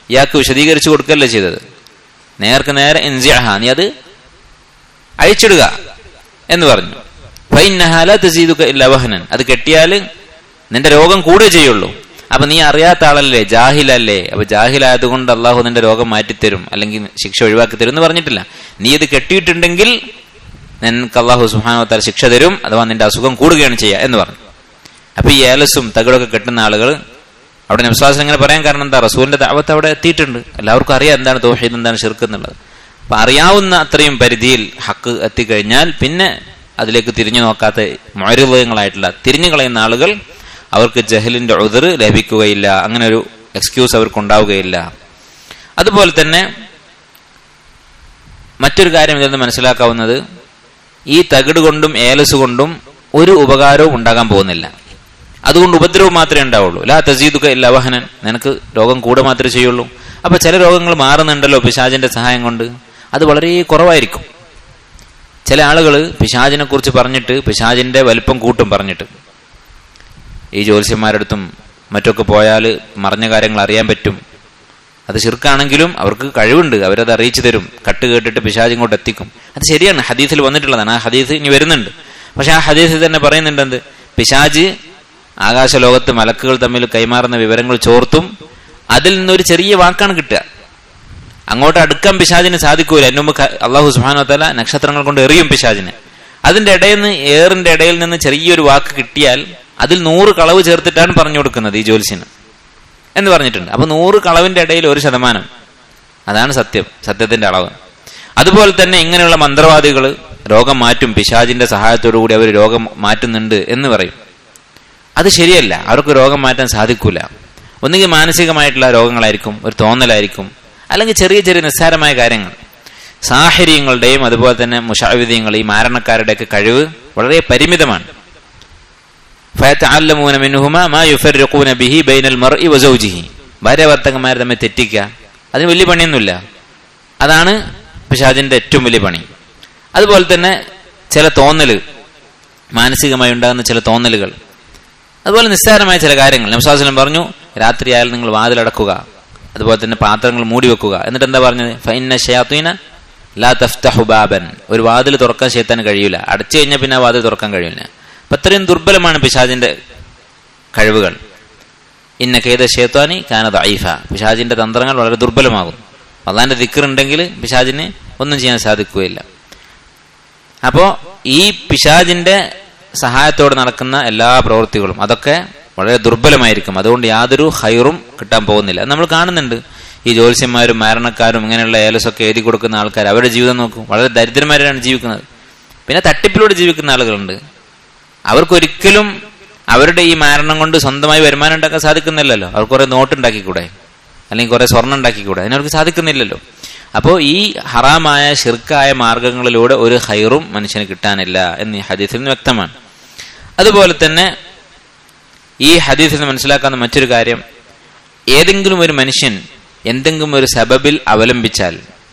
ഇയാൾക്ക് വിശദീകരിച്ചു കൊടുക്കല്ലേ ചെയ്തത് നേർക്ക് നേരെ ഇൻസിഅഹ നീ അത് അഴിച്ചിടുക എന്ന് പറഞ്ഞു ഫൈനഹാല തസീദുക ഇല്ല വഹനൻ അത് കെട്ടിയാൽ നിന്റെ രോഗം കൂടുകയേ ചെയ്യുള്ളൂ അപ്പൊ നീ അറിയാത്ത ആളല്ലേ ജാഹിലല്ലേ അപ്പൊ ജാഹിലായതുകൊണ്ട് അള്ളാഹു നിന്റെ രോഗം മാറ്റിത്തരും അല്ലെങ്കിൽ ശിക്ഷ ഒഴിവാക്കി തരും എന്ന് പറഞ്ഞിട്ടില്ല നീ ഇത് കെട്ടിയിട്ടുണ്ടെങ്കിൽ നിനക്ക് അള്ളാഹു സുഹാനോത്താൽ ശിക്ഷ തരും അഥവാ നിന്റെ അസുഖം കൂടുകയാണ് ചെയ്യുക എന്ന് പറഞ്ഞു അപ്പൊ ഈ ഏലസും തകിടൊക്കെ കെട്ടുന്ന ആളുകൾ അവിടെ നബ്സാസ് ഇങ്ങനെ പറയാൻ കാരണം എന്താ റസൂലിന്റെ ദാവത്ത് അവിടെ എത്തിയിട്ടുണ്ട് എല്ലാവർക്കും അറിയാം എന്താണ് തോഹീദ് എന്താണ് ഷിർക്ക് എന്നുള്ളത് അപ്പൊ അറിയാവുന്ന അത്രയും പരിധിയിൽ ഹക്ക് എത്തിക്കഴിഞ്ഞാൽ പിന്നെ അതിലേക്ക് തിരിഞ്ഞു നോക്കാത്ത മൊരുവയങ്ങളായിട്ടുള്ള തിരിഞ്ഞു കളയുന്ന ആളുകൾ അവർക്ക് ജഹലിന്റെ ഉതിർ ലഭിക്കുകയില്ല അങ്ങനെ ഒരു എക്സ്ക്യൂസ് അവർക്ക് ഉണ്ടാവുകയില്ല അതുപോലെ തന്നെ മറ്റൊരു കാര്യം ഇതിൽ നിന്ന് മനസ്സിലാക്കാവുന്നത് ഈ തകിട് കൊണ്ടും ഏലസ് കൊണ്ടും ഒരു ഉപകാരവും ഉണ്ടാകാൻ പോകുന്നില്ല അതുകൊണ്ട് ഉപദ്രവം മാത്രമേ ഉണ്ടാവുള്ളൂ ലാ തസീദുക ഇല്ല വഹനൻ നിനക്ക് രോഗം കൂടെ മാത്രമേ ചെയ്യുള്ളൂ അപ്പൊ ചില രോഗങ്ങൾ മാറുന്നുണ്ടല്ലോ പിശാജിന്റെ സഹായം കൊണ്ട് അത് വളരെ കുറവായിരിക്കും ചില ആളുകൾ പിശാജിനെ കുറിച്ച് പറഞ്ഞിട്ട് പിശാജിന്റെ വലിപ്പം കൂട്ടും പറഞ്ഞിട്ട് ഈ ജ്യോത്സ്യന്മാരടുത്തും മറ്റൊക്കെ പോയാൽ മറഞ്ഞ കാര്യങ്ങൾ അറിയാൻ പറ്റും അത് ശിർക്കാണെങ്കിലും അവർക്ക് കഴിവുണ്ട് അവരത് അറിയിച്ചു തരും കട്ട് കേട്ടിട്ട് പിശാജ് ഇങ്ങോട്ട് എത്തിക്കും അത് ശരിയാണ് ഹദീസിൽ വന്നിട്ടുള്ളതാണ് ആ ഹദീസ് ഇനി വരുന്നുണ്ട് പക്ഷെ ആ ഹദീസിൽ തന്നെ പറയുന്നുണ്ട് എന്ത് പിശാജ് ആകാശലോകത്ത് മലക്കുകൾ തമ്മിൽ കൈമാറുന്ന വിവരങ്ങൾ ചോർത്തും അതിൽ നിന്നൊരു ചെറിയ വാക്കാണ് കിട്ടുക അങ്ങോട്ട് അടുക്കാൻ പിശാജിന് സാധിക്കൂല എന്നെ മുമ്പ് അള്ളാഹു സുഹാനോ തല നക്ഷത്രങ്ങൾ കൊണ്ട് എറിയും പിശാജിനെ അതിന്റെ ഇടയിൽ നിന്ന് ഏറിന്റെ ഇടയിൽ നിന്ന് ചെറിയൊരു വാക്ക് കിട്ടിയാൽ അതിൽ നൂറ് കളവ് ചേർത്തിട്ടാണ് പറഞ്ഞു കൊടുക്കുന്നത് ഈ ജോലിസിന് എന്ന് പറഞ്ഞിട്ടുണ്ട് അപ്പൊ നൂറ് കളവിന്റെ ഇടയിൽ ഒരു ശതമാനം അതാണ് സത്യം സത്യത്തിന്റെ അളവ് അതുപോലെ തന്നെ ഇങ്ങനെയുള്ള മന്ത്രവാദികൾ രോഗം മാറ്റും പിശാജിന്റെ സഹായത്തോടു കൂടി അവർ രോഗം മാറ്റുന്നുണ്ട് എന്ന് പറയും അത് ശരിയല്ല അവർക്ക് രോഗം മാറ്റാൻ സാധിക്കൂല ഒന്നുകിൽ മാനസികമായിട്ടുള്ള രോഗങ്ങളായിരിക്കും ഒരു തോന്നലായിരിക്കും അല്ലെങ്കിൽ ചെറിയ ചെറിയ നിസ്സാരമായ കാര്യങ്ങൾ സാഹചര്യങ്ങളുടെയും അതുപോലെ തന്നെ മുഷാവിദ്യങ്ങൾ ഈ മാരണക്കാരുടെയൊക്കെ കഴിവ് വളരെ പരിമിതമാണ് ഫയത്തഅല്ലമൂന മിൻഹുമ മാ യുഫർരിഖൂന ബിഹി ബൈനൽ മർഇ വസൗജിഹി ഭാര്യ ഭർത്തക്കന്മാർ തമ്മിൽ തെറ്റിക്കുക അതിന് വലിയ പണിയൊന്നുമില്ല അതാണ് പിശാജിന്റെ ഏറ്റവും വലിയ പണി അതുപോലെ തന്നെ ചില തോന്നല് മാനസികമായി ഉണ്ടാകുന്ന ചില തോന്നലുകൾ അതുപോലെ നിസ്സാരമായ ചില കാര്യങ്ങൾ നബ്സാസ്ലം പറഞ്ഞു രാത്രിയായാലും നിങ്ങൾ വാതിലടക്കുക അതുപോലെ തന്നെ പാത്രങ്ങൾ മൂടി വെക്കുക എന്നിട്ട് എന്താ പറഞ്ഞത് ഫൈന ഷയാത്തീന ലാ തഫ്തഹു ബാബൻ ഒരു വാതിൽ തുറക്കാൻ ശേത്താൻ കഴിയില്ല അടച്ചു കഴിഞ്ഞാൽ പിന്നെ ആ വാതിൽ തുറക്കാൻ കഴിയില്ല അപ്പൊ അത്രയും ദുർബലമാണ് പിശാജിന്റെ കഴിവുകൾ ഇന്ന കേത ഷേത്വാനി കാനത് ഐഫ പിശാജിന്റെ തന്ത്രങ്ങൾ വളരെ ദുർബലമാകും അള്ളാന്റെ ദിക്കറുണ്ടെങ്കിൽ പിശാജിന് ഒന്നും ചെയ്യാൻ സാധിക്കുകയില്ല അപ്പോ ഈ പിശാജിന്റെ സഹായത്തോടെ നടക്കുന്ന എല്ലാ പ്രവൃത്തികളും അതൊക്കെ വളരെ ദുർബലമായിരിക്കും അതുകൊണ്ട് യാതൊരു ഹൈറും കിട്ടാൻ പോകുന്നില്ല നമ്മൾ കാണുന്നുണ്ട് ഈ ജ്യോത്സ്യന്മാരും മാരണക്കാരും ഇങ്ങനെയുള്ള ഏലസൊക്കെ എഴുതി കൊടുക്കുന്ന ആൾക്കാർ അവരുടെ ജീവിതം നോക്കും വളരെ ദരിദ്രന്മാരാണ് ജീവിക്കുന്നത് പിന്നെ തട്ടിപ്പിലൂടെ ജീവിക്കുന്ന ആളുകളുണ്ട് അവർക്കൊരിക്കലും അവരുടെ ഈ മാരണം കൊണ്ട് സ്വന്തമായി വരുമാനം ഉണ്ടാക്കാൻ സാധിക്കുന്നില്ലല്ലോ അവർക്ക് കുറെ നോട്ട് ഉണ്ടാക്കിക്കൂടെ അല്ലെങ്കിൽ കുറെ സ്വർണ്ണം ഉണ്ടാക്കിക്കൂടെ അതിനവർക്ക് സാധിക്കുന്നില്ലല്ലോ അപ്പോൾ ഈ ഹറാമായ ഷിർക്കായ മാർഗങ്ങളിലൂടെ ഒരു ഹൈറും മനുഷ്യന് കിട്ടാനില്ല എന്ന് ഈ ഹദീസിൽ നിന്ന് വ്യക്തമാണ് അതുപോലെ തന്നെ ഈ ഹദീസിൽ നിന്ന് മനസ്സിലാക്കാവുന്ന മറ്റൊരു കാര്യം ഏതെങ്കിലും ഒരു മനുഷ്യൻ എന്തെങ്കിലും ഒരു സബബിൽ അവലംബിച്ചാൽ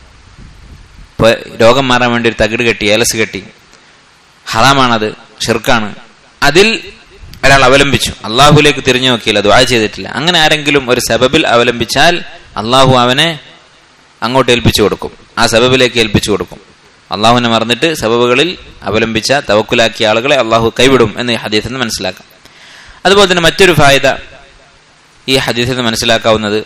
ഇപ്പൊ രോഗം മാറാൻ വേണ്ടി ഒരു തകിട് കെട്ടി ഏലസ് കെട്ടി ഹറാമാണത് ഷിർക്കാണ് അതിൽ ഒരാൾ അവലംബിച്ചു അള്ളാഹുലേക്ക് തിരിഞ്ഞു നോക്കിയില്ല ദുആ ചെയ്തിട്ടില്ല അങ്ങനെ ആരെങ്കിലും ഒരു സബബിൽ അവലംബിച്ചാൽ അള്ളാഹു അവനെ അങ്ങോട്ട് ഏൽപ്പിച്ചു കൊടുക്കും ആ സബബിലേക്ക് ഏൽപ്പിച്ചു കൊടുക്കും അള്ളാഹുവിനെ മറന്നിട്ട് സബബുകളിൽ അവലംബിച്ച തവക്കുലാക്കിയ ആളുകളെ അള്ളാഹു കൈവിടും എന്ന് ഈ ഹദീസിൽ നിന്ന് മനസ്സിലാക്കാം അതുപോലെ തന്നെ മറ്റൊരു ഫായത ഈ ഹദീസിൽ നിന്ന് മനസ്സിലാക്കാവുന്നത്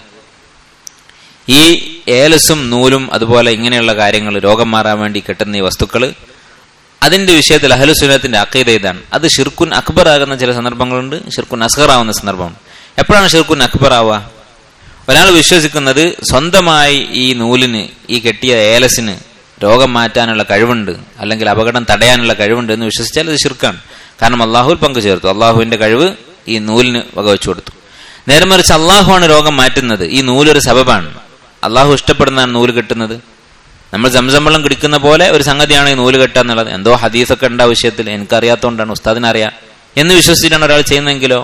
ഈ ഏലസും നൂലും അതുപോലെ ഇങ്ങനെയുള്ള കാര്യങ്ങൾ രോഗം മാറാൻ വേണ്ടി കിട്ടുന്ന ഈ വസ്തുക്കൾ അതിന്റെ വിഷയത്തിൽ അഹലുസുനത്തിന്റെ അക്കീത ഇതാണ് അത് ഷിർക്കുൻ അക്ബർ ആകുന്ന ചില സന്ദർഭങ്ങളുണ്ട് ഷിർക്കുൻ അസ്ഹർ ആവുന്ന സന്ദർഭമുണ്ട് എപ്പോഴാണ് ഷിർക്കുൻ അക്ബർ ആവുക ഒരാൾ വിശ്വസിക്കുന്നത് സ്വന്തമായി ഈ നൂലിന് ഈ കെട്ടിയ ഏലസിന് രോഗം മാറ്റാനുള്ള കഴിവുണ്ട് അല്ലെങ്കിൽ അപകടം തടയാനുള്ള കഴിവുണ്ട് എന്ന് വിശ്വസിച്ചാൽ അത് ഷിർക്കാണ് കാരണം അള്ളാഹുൽ പങ്കു ചേർത്തു അള്ളാഹുവിന്റെ കഴിവ് ഈ നൂലിന് വകവെച്ചു കൊടുത്തു നേരെ മറിച്ച് അള്ളാഹുവാണ് രോഗം മാറ്റുന്നത് ഈ നൂലൊരു സബബാണ് അള്ളാഹു ഇഷ്ടപ്പെടുന്നതാണ് നൂല് കെട്ടുന്നത് നമ്മൾ സംസമ്പളം കുടിക്കുന്ന പോലെ ഒരു സംഗതിയാണ് ഈ നൂല് കെട്ടുക എന്നുള്ളത് എന്തോ ഹദീസൊക്കെ ഉണ്ട് ആ വിഷയത്തിൽ എനിക്കറിയാത്തതുകൊണ്ടാണ് ഉസ്താദിനറിയാം എന്ന് വിശ്വസിച്ചിട്ടാണ് ഒരാൾ ചെയ്യുന്നതെങ്കിലോ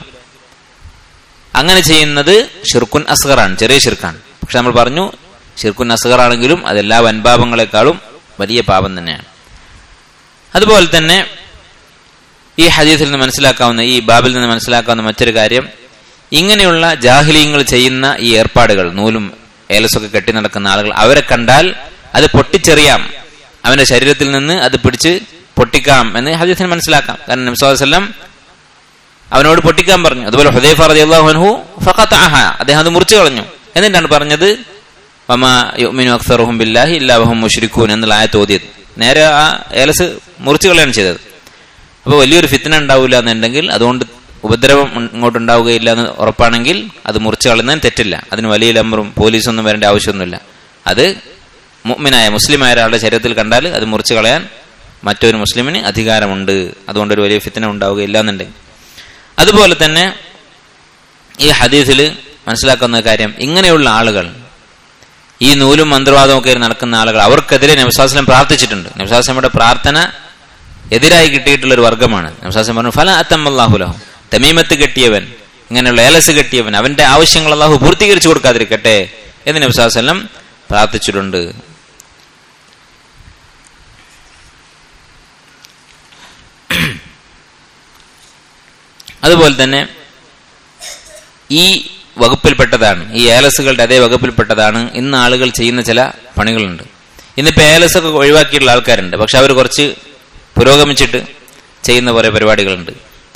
അങ്ങനെ ചെയ്യുന്നത് ഷിർക്കുൻ അസ്ഗറാണ് ചെറിയ ഷിർക്കാണ് പക്ഷെ നമ്മൾ പറഞ്ഞു ഷിർക്കുൻ അസ്ഗർ ആണെങ്കിലും അതെല്ലാ വൻപാപങ്ങളെക്കാളും വലിയ പാപം തന്നെയാണ് അതുപോലെ തന്നെ ഈ ഹദീസിൽ നിന്ന് മനസ്സിലാക്കാവുന്ന ഈ ബാബിൽ നിന്ന് മനസ്സിലാക്കാവുന്ന മറ്റൊരു കാര്യം ഇങ്ങനെയുള്ള ജാഹിലീങ്ങൾ ചെയ്യുന്ന ഈ ഏർപ്പാടുകൾ നൂലും ഏലസൊക്കെ കെട്ടി നടക്കുന്ന ആളുകൾ അവരെ കണ്ടാൽ അത് പൊട്ടിച്ചെറിയാം അവന്റെ ശരീരത്തിൽ നിന്ന് അത് പിടിച്ച് പൊട്ടിക്കാം എന്ന് ഹദീസിന് മനസ്സിലാക്കാം കാരണം നബ്സാസ്ലം അവനോട് പൊട്ടിക്കാൻ പറഞ്ഞു അതുപോലെ ഹുദൈഫ റളിയല്ലാഹു ഫഖതഅഹ അദ്ദേഹം അത് മുറിച്ചു കളഞ്ഞു എന്നിട്ടാണ് പറഞ്ഞത് വമാ യുഅ്മിനു അക്സറുഹും ബില്ലാഹി ഇല്ലാ വഹും മുശ്രിക്കൂൻ എന്നുള്ള ആയത്ത് ഓതിയത് നേരെ ആ ഏലസ് മുറിച്ചു കളയാണ് ചെയ്തത് അപ്പോൾ വലിയൊരു ഫിത്തന ഉണ്ടാവില്ല എന്നുണ്ടെങ്കിൽ അതുകൊണ്ട് ഉപദ്രവം ഇങ്ങോട്ട് ഉണ്ടാവുകയില്ല എന്ന് ഉറപ്പാണെങ്കിൽ അത് മുറിച്ചു കളയുന്നതിന് തെറ്റില്ല അതിന് വലിയ ലംബറും പോലീസൊന്നും വരേണ്ട ആവശ്യമൊന്നുമില്ല അത് മുഅ്മിനായ മുസ്ലിമായ ഒരാളുടെ ശരീരത്തിൽ കണ്ടാൽ അത് മുറിച്ചു കളയാൻ മറ്റൊരു മുസ്ലിമിന് അധികാരമുണ്ട് അതുകൊണ്ട് ഒരു വലിയ ഫിത്തന ഉണ്ടാവുകയില്ല എന്നുണ്ടെങ്കിൽ അതുപോലെ തന്നെ ഈ ഹദീസിൽ മനസ്സിലാക്കുന്ന കാര്യം ഇങ്ങനെയുള്ള ആളുകൾ ഈ നൂലും മന്ത്രവാദവും ഒക്കെ നടക്കുന്ന ആളുകൾ അവർക്കെതിരെ നബ്സാസ്ലം പ്രാർത്ഥിച്ചിട്ടുണ്ട് നബ്സാസ്ലമയുടെ പ്രാർത്ഥന എതിരായി കിട്ടിയിട്ടുള്ള ഒരു വർഗമാണ് നബ്സാസ്ലം പറഞ്ഞു ഫല അത്തമ്മല്ലാഹുലഹു തമീമത്ത് കെട്ടിയവൻ ഇങ്ങനെയുള്ള ഏലസ് കെട്ടിയവൻ അവന്റെ ആവശ്യങ്ങൾ അള്ളാഹു പൂർത്തീകരിച്ചു കൊടുക്കാതിരിക്കട്ടെ എന്ന് നബ്സാസ്ലം പ്രാർത്ഥിച്ചിട്ടുണ്ട് അതുപോലെ തന്നെ ഈ വകുപ്പിൽപ്പെട്ടതാണ് ഈ ഏലസുകളുടെ അതേ വകുപ്പിൽപ്പെട്ടതാണ് ഇന്ന് ആളുകൾ ചെയ്യുന്ന ചില പണികളുണ്ട് ഇന്നിപ്പോൾ ഏലസ് ഒക്കെ ഒഴിവാക്കിയിട്ടുള്ള ആൾക്കാരുണ്ട് പക്ഷെ അവർ കുറച്ച് പുരോഗമിച്ചിട്ട് ചെയ്യുന്ന കുറേ പരിപാടികളുണ്ട്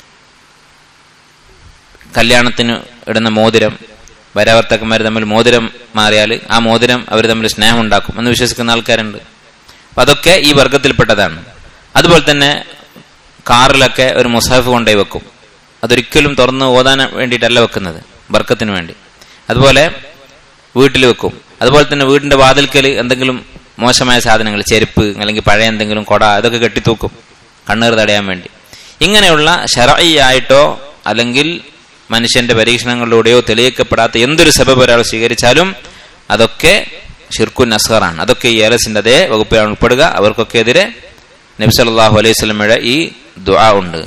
കല്യാണത്തിന് ഇടുന്ന മോതിരം വരാവർത്തക്കന്മാർ തമ്മിൽ മോതിരം മാറിയാൽ ആ മോതിരം അവർ തമ്മിൽ സ്നേഹം ഉണ്ടാക്കും എന്ന് വിശ്വസിക്കുന്ന ആൾക്കാരുണ്ട് അപ്പം അതൊക്കെ ഈ വർഗത്തിൽപ്പെട്ടതാണ് അതുപോലെ തന്നെ കാറിലൊക്കെ ഒരു മുസാഫ് കൊണ്ടുപോയി വെക്കും അതൊരിക്കലും തുറന്ന് ഓതാൻ വേണ്ടിയിട്ടല്ല വെക്കുന്നത് ബർക്കത്തിന് വേണ്ടി അതുപോലെ വീട്ടിൽ വെക്കും അതുപോലെ തന്നെ വീടിന്റെ വാതിൽക്കൽ എന്തെങ്കിലും മോശമായ സാധനങ്ങൾ ചെരുപ്പ് അല്ലെങ്കിൽ പഴയ എന്തെങ്കിലും കൊട അതൊക്കെ കെട്ടിത്തൂക്കും കണ്ണീർ തടയാൻ വേണ്ടി ഇങ്ങനെയുള്ള ഷറയായിട്ടോ അല്ലെങ്കിൽ മനുഷ്യന്റെ പരീക്ഷണങ്ങളിലൂടെയോ തെളിയിക്കപ്പെടാത്ത എന്തൊരു സബബ് ഒരാൾ സ്വീകരിച്ചാലും അതൊക്കെ ഷിർക്കുൻ അസ്ഹറാണ് അതൊക്കെ ഈ ഏലസിന്റെ അതേ വകുപ്പിലാണ് ഉൾപ്പെടുക അവർക്കൊക്കെ എതിരെ നബി സല്ലല്ലാഹു അലൈഹി സ്വലമയുടെ ഈ ദുആ ഉണ്ട്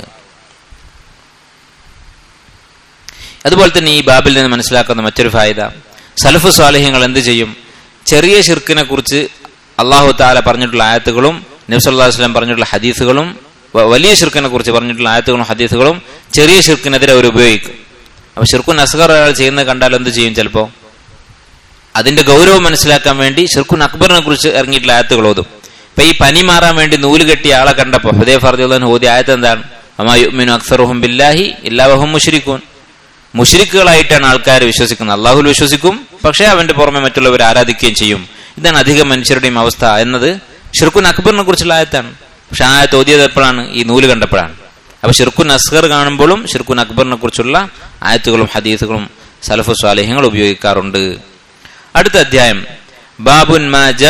അതുപോലെ തന്നെ ഈ ബാബിൽ നിന്ന് മനസ്സിലാക്കുന്ന മറ്റൊരു ഫായത സലഫു സ്വാലഹ്യങ്ങൾ എന്ത് ചെയ്യും ചെറിയ ഷിർക്കിനെ കുറിച്ച് അള്ളാഹു താല പറഞ്ഞിട്ടുള്ള ആയത്തുകളും നബ്സല്ലാ വസ്ലം പറഞ്ഞിട്ടുള്ള ഹദീസുകളും വലിയ ഷിർക്കിനെ കുറിച്ച് പറഞ്ഞിട്ടുള്ള ആയത്തുകളും ഹദീസുകളും ചെറിയ ഷിർക്കിനെതിരെ അവർ ഉപയോഗിക്കും അപ്പൊ ഷിർക്കുൻ അസ്ഗർ ഒരാൾ ചെയ്യുന്നത് കണ്ടാൽ എന്ത് ചെയ്യും ചിലപ്പോ അതിന്റെ ഗൗരവം മനസ്സിലാക്കാൻ വേണ്ടി ഷിർക്കുൻ അക്ബറിനെ കുറിച്ച് ഇറങ്ങിയിട്ടുള്ള ആയത്തുകൾ ഓതും ഇപ്പൊ ഈ പനി മാറാൻ വേണ്ടി നൂല് കെട്ടിയ ആളെ കണ്ടപ്പോ ഹുദേ ഫർദുല്ലാൻ ഓതിയ ആയത്ത് എന്താണ് അമായുമിനു അക്സറുഹും ബില്ലാഹി ഇല്ലാവഹും മുഷരിക്കൂൻ മുഷരിക്കുകളായിട്ടാണ് ആൾക്കാർ വിശ്വസിക്കുന്നത് അള്ളാഹുൽ വിശ്വസിക്കും പക്ഷേ അവന്റെ പുറമെ മറ്റുള്ളവർ ആരാധിക്കുകയും ചെയ്യും ഇതാണ് അധികം മനുഷ്യരുടെയും അവസ്ഥ എന്നത് ഷിർക്കുൻ അക്ബറിനെ കുറിച്ചുള്ള ആയത്താണ് പക്ഷെ ആ ആയത്ത് ഓതിയത് എപ്പോഴാണ് ഈ നൂല് കണ്ടപ്പോഴാണ് അപ്പൊ ഷിർക്കുൻ അസ്ഗർ കാണുമ്പോഴും ഷിർക്കുൻ അക്ബറിനെ കുറിച്ചുള്ള ആയത്തുകളും ഹദീസുകളും സലഫു സ്വാലേഹ്യങ്ങൾ ഉപയോഗിക്കാറുണ്ട് അടുത്ത അധ്യായം ബാബുൻ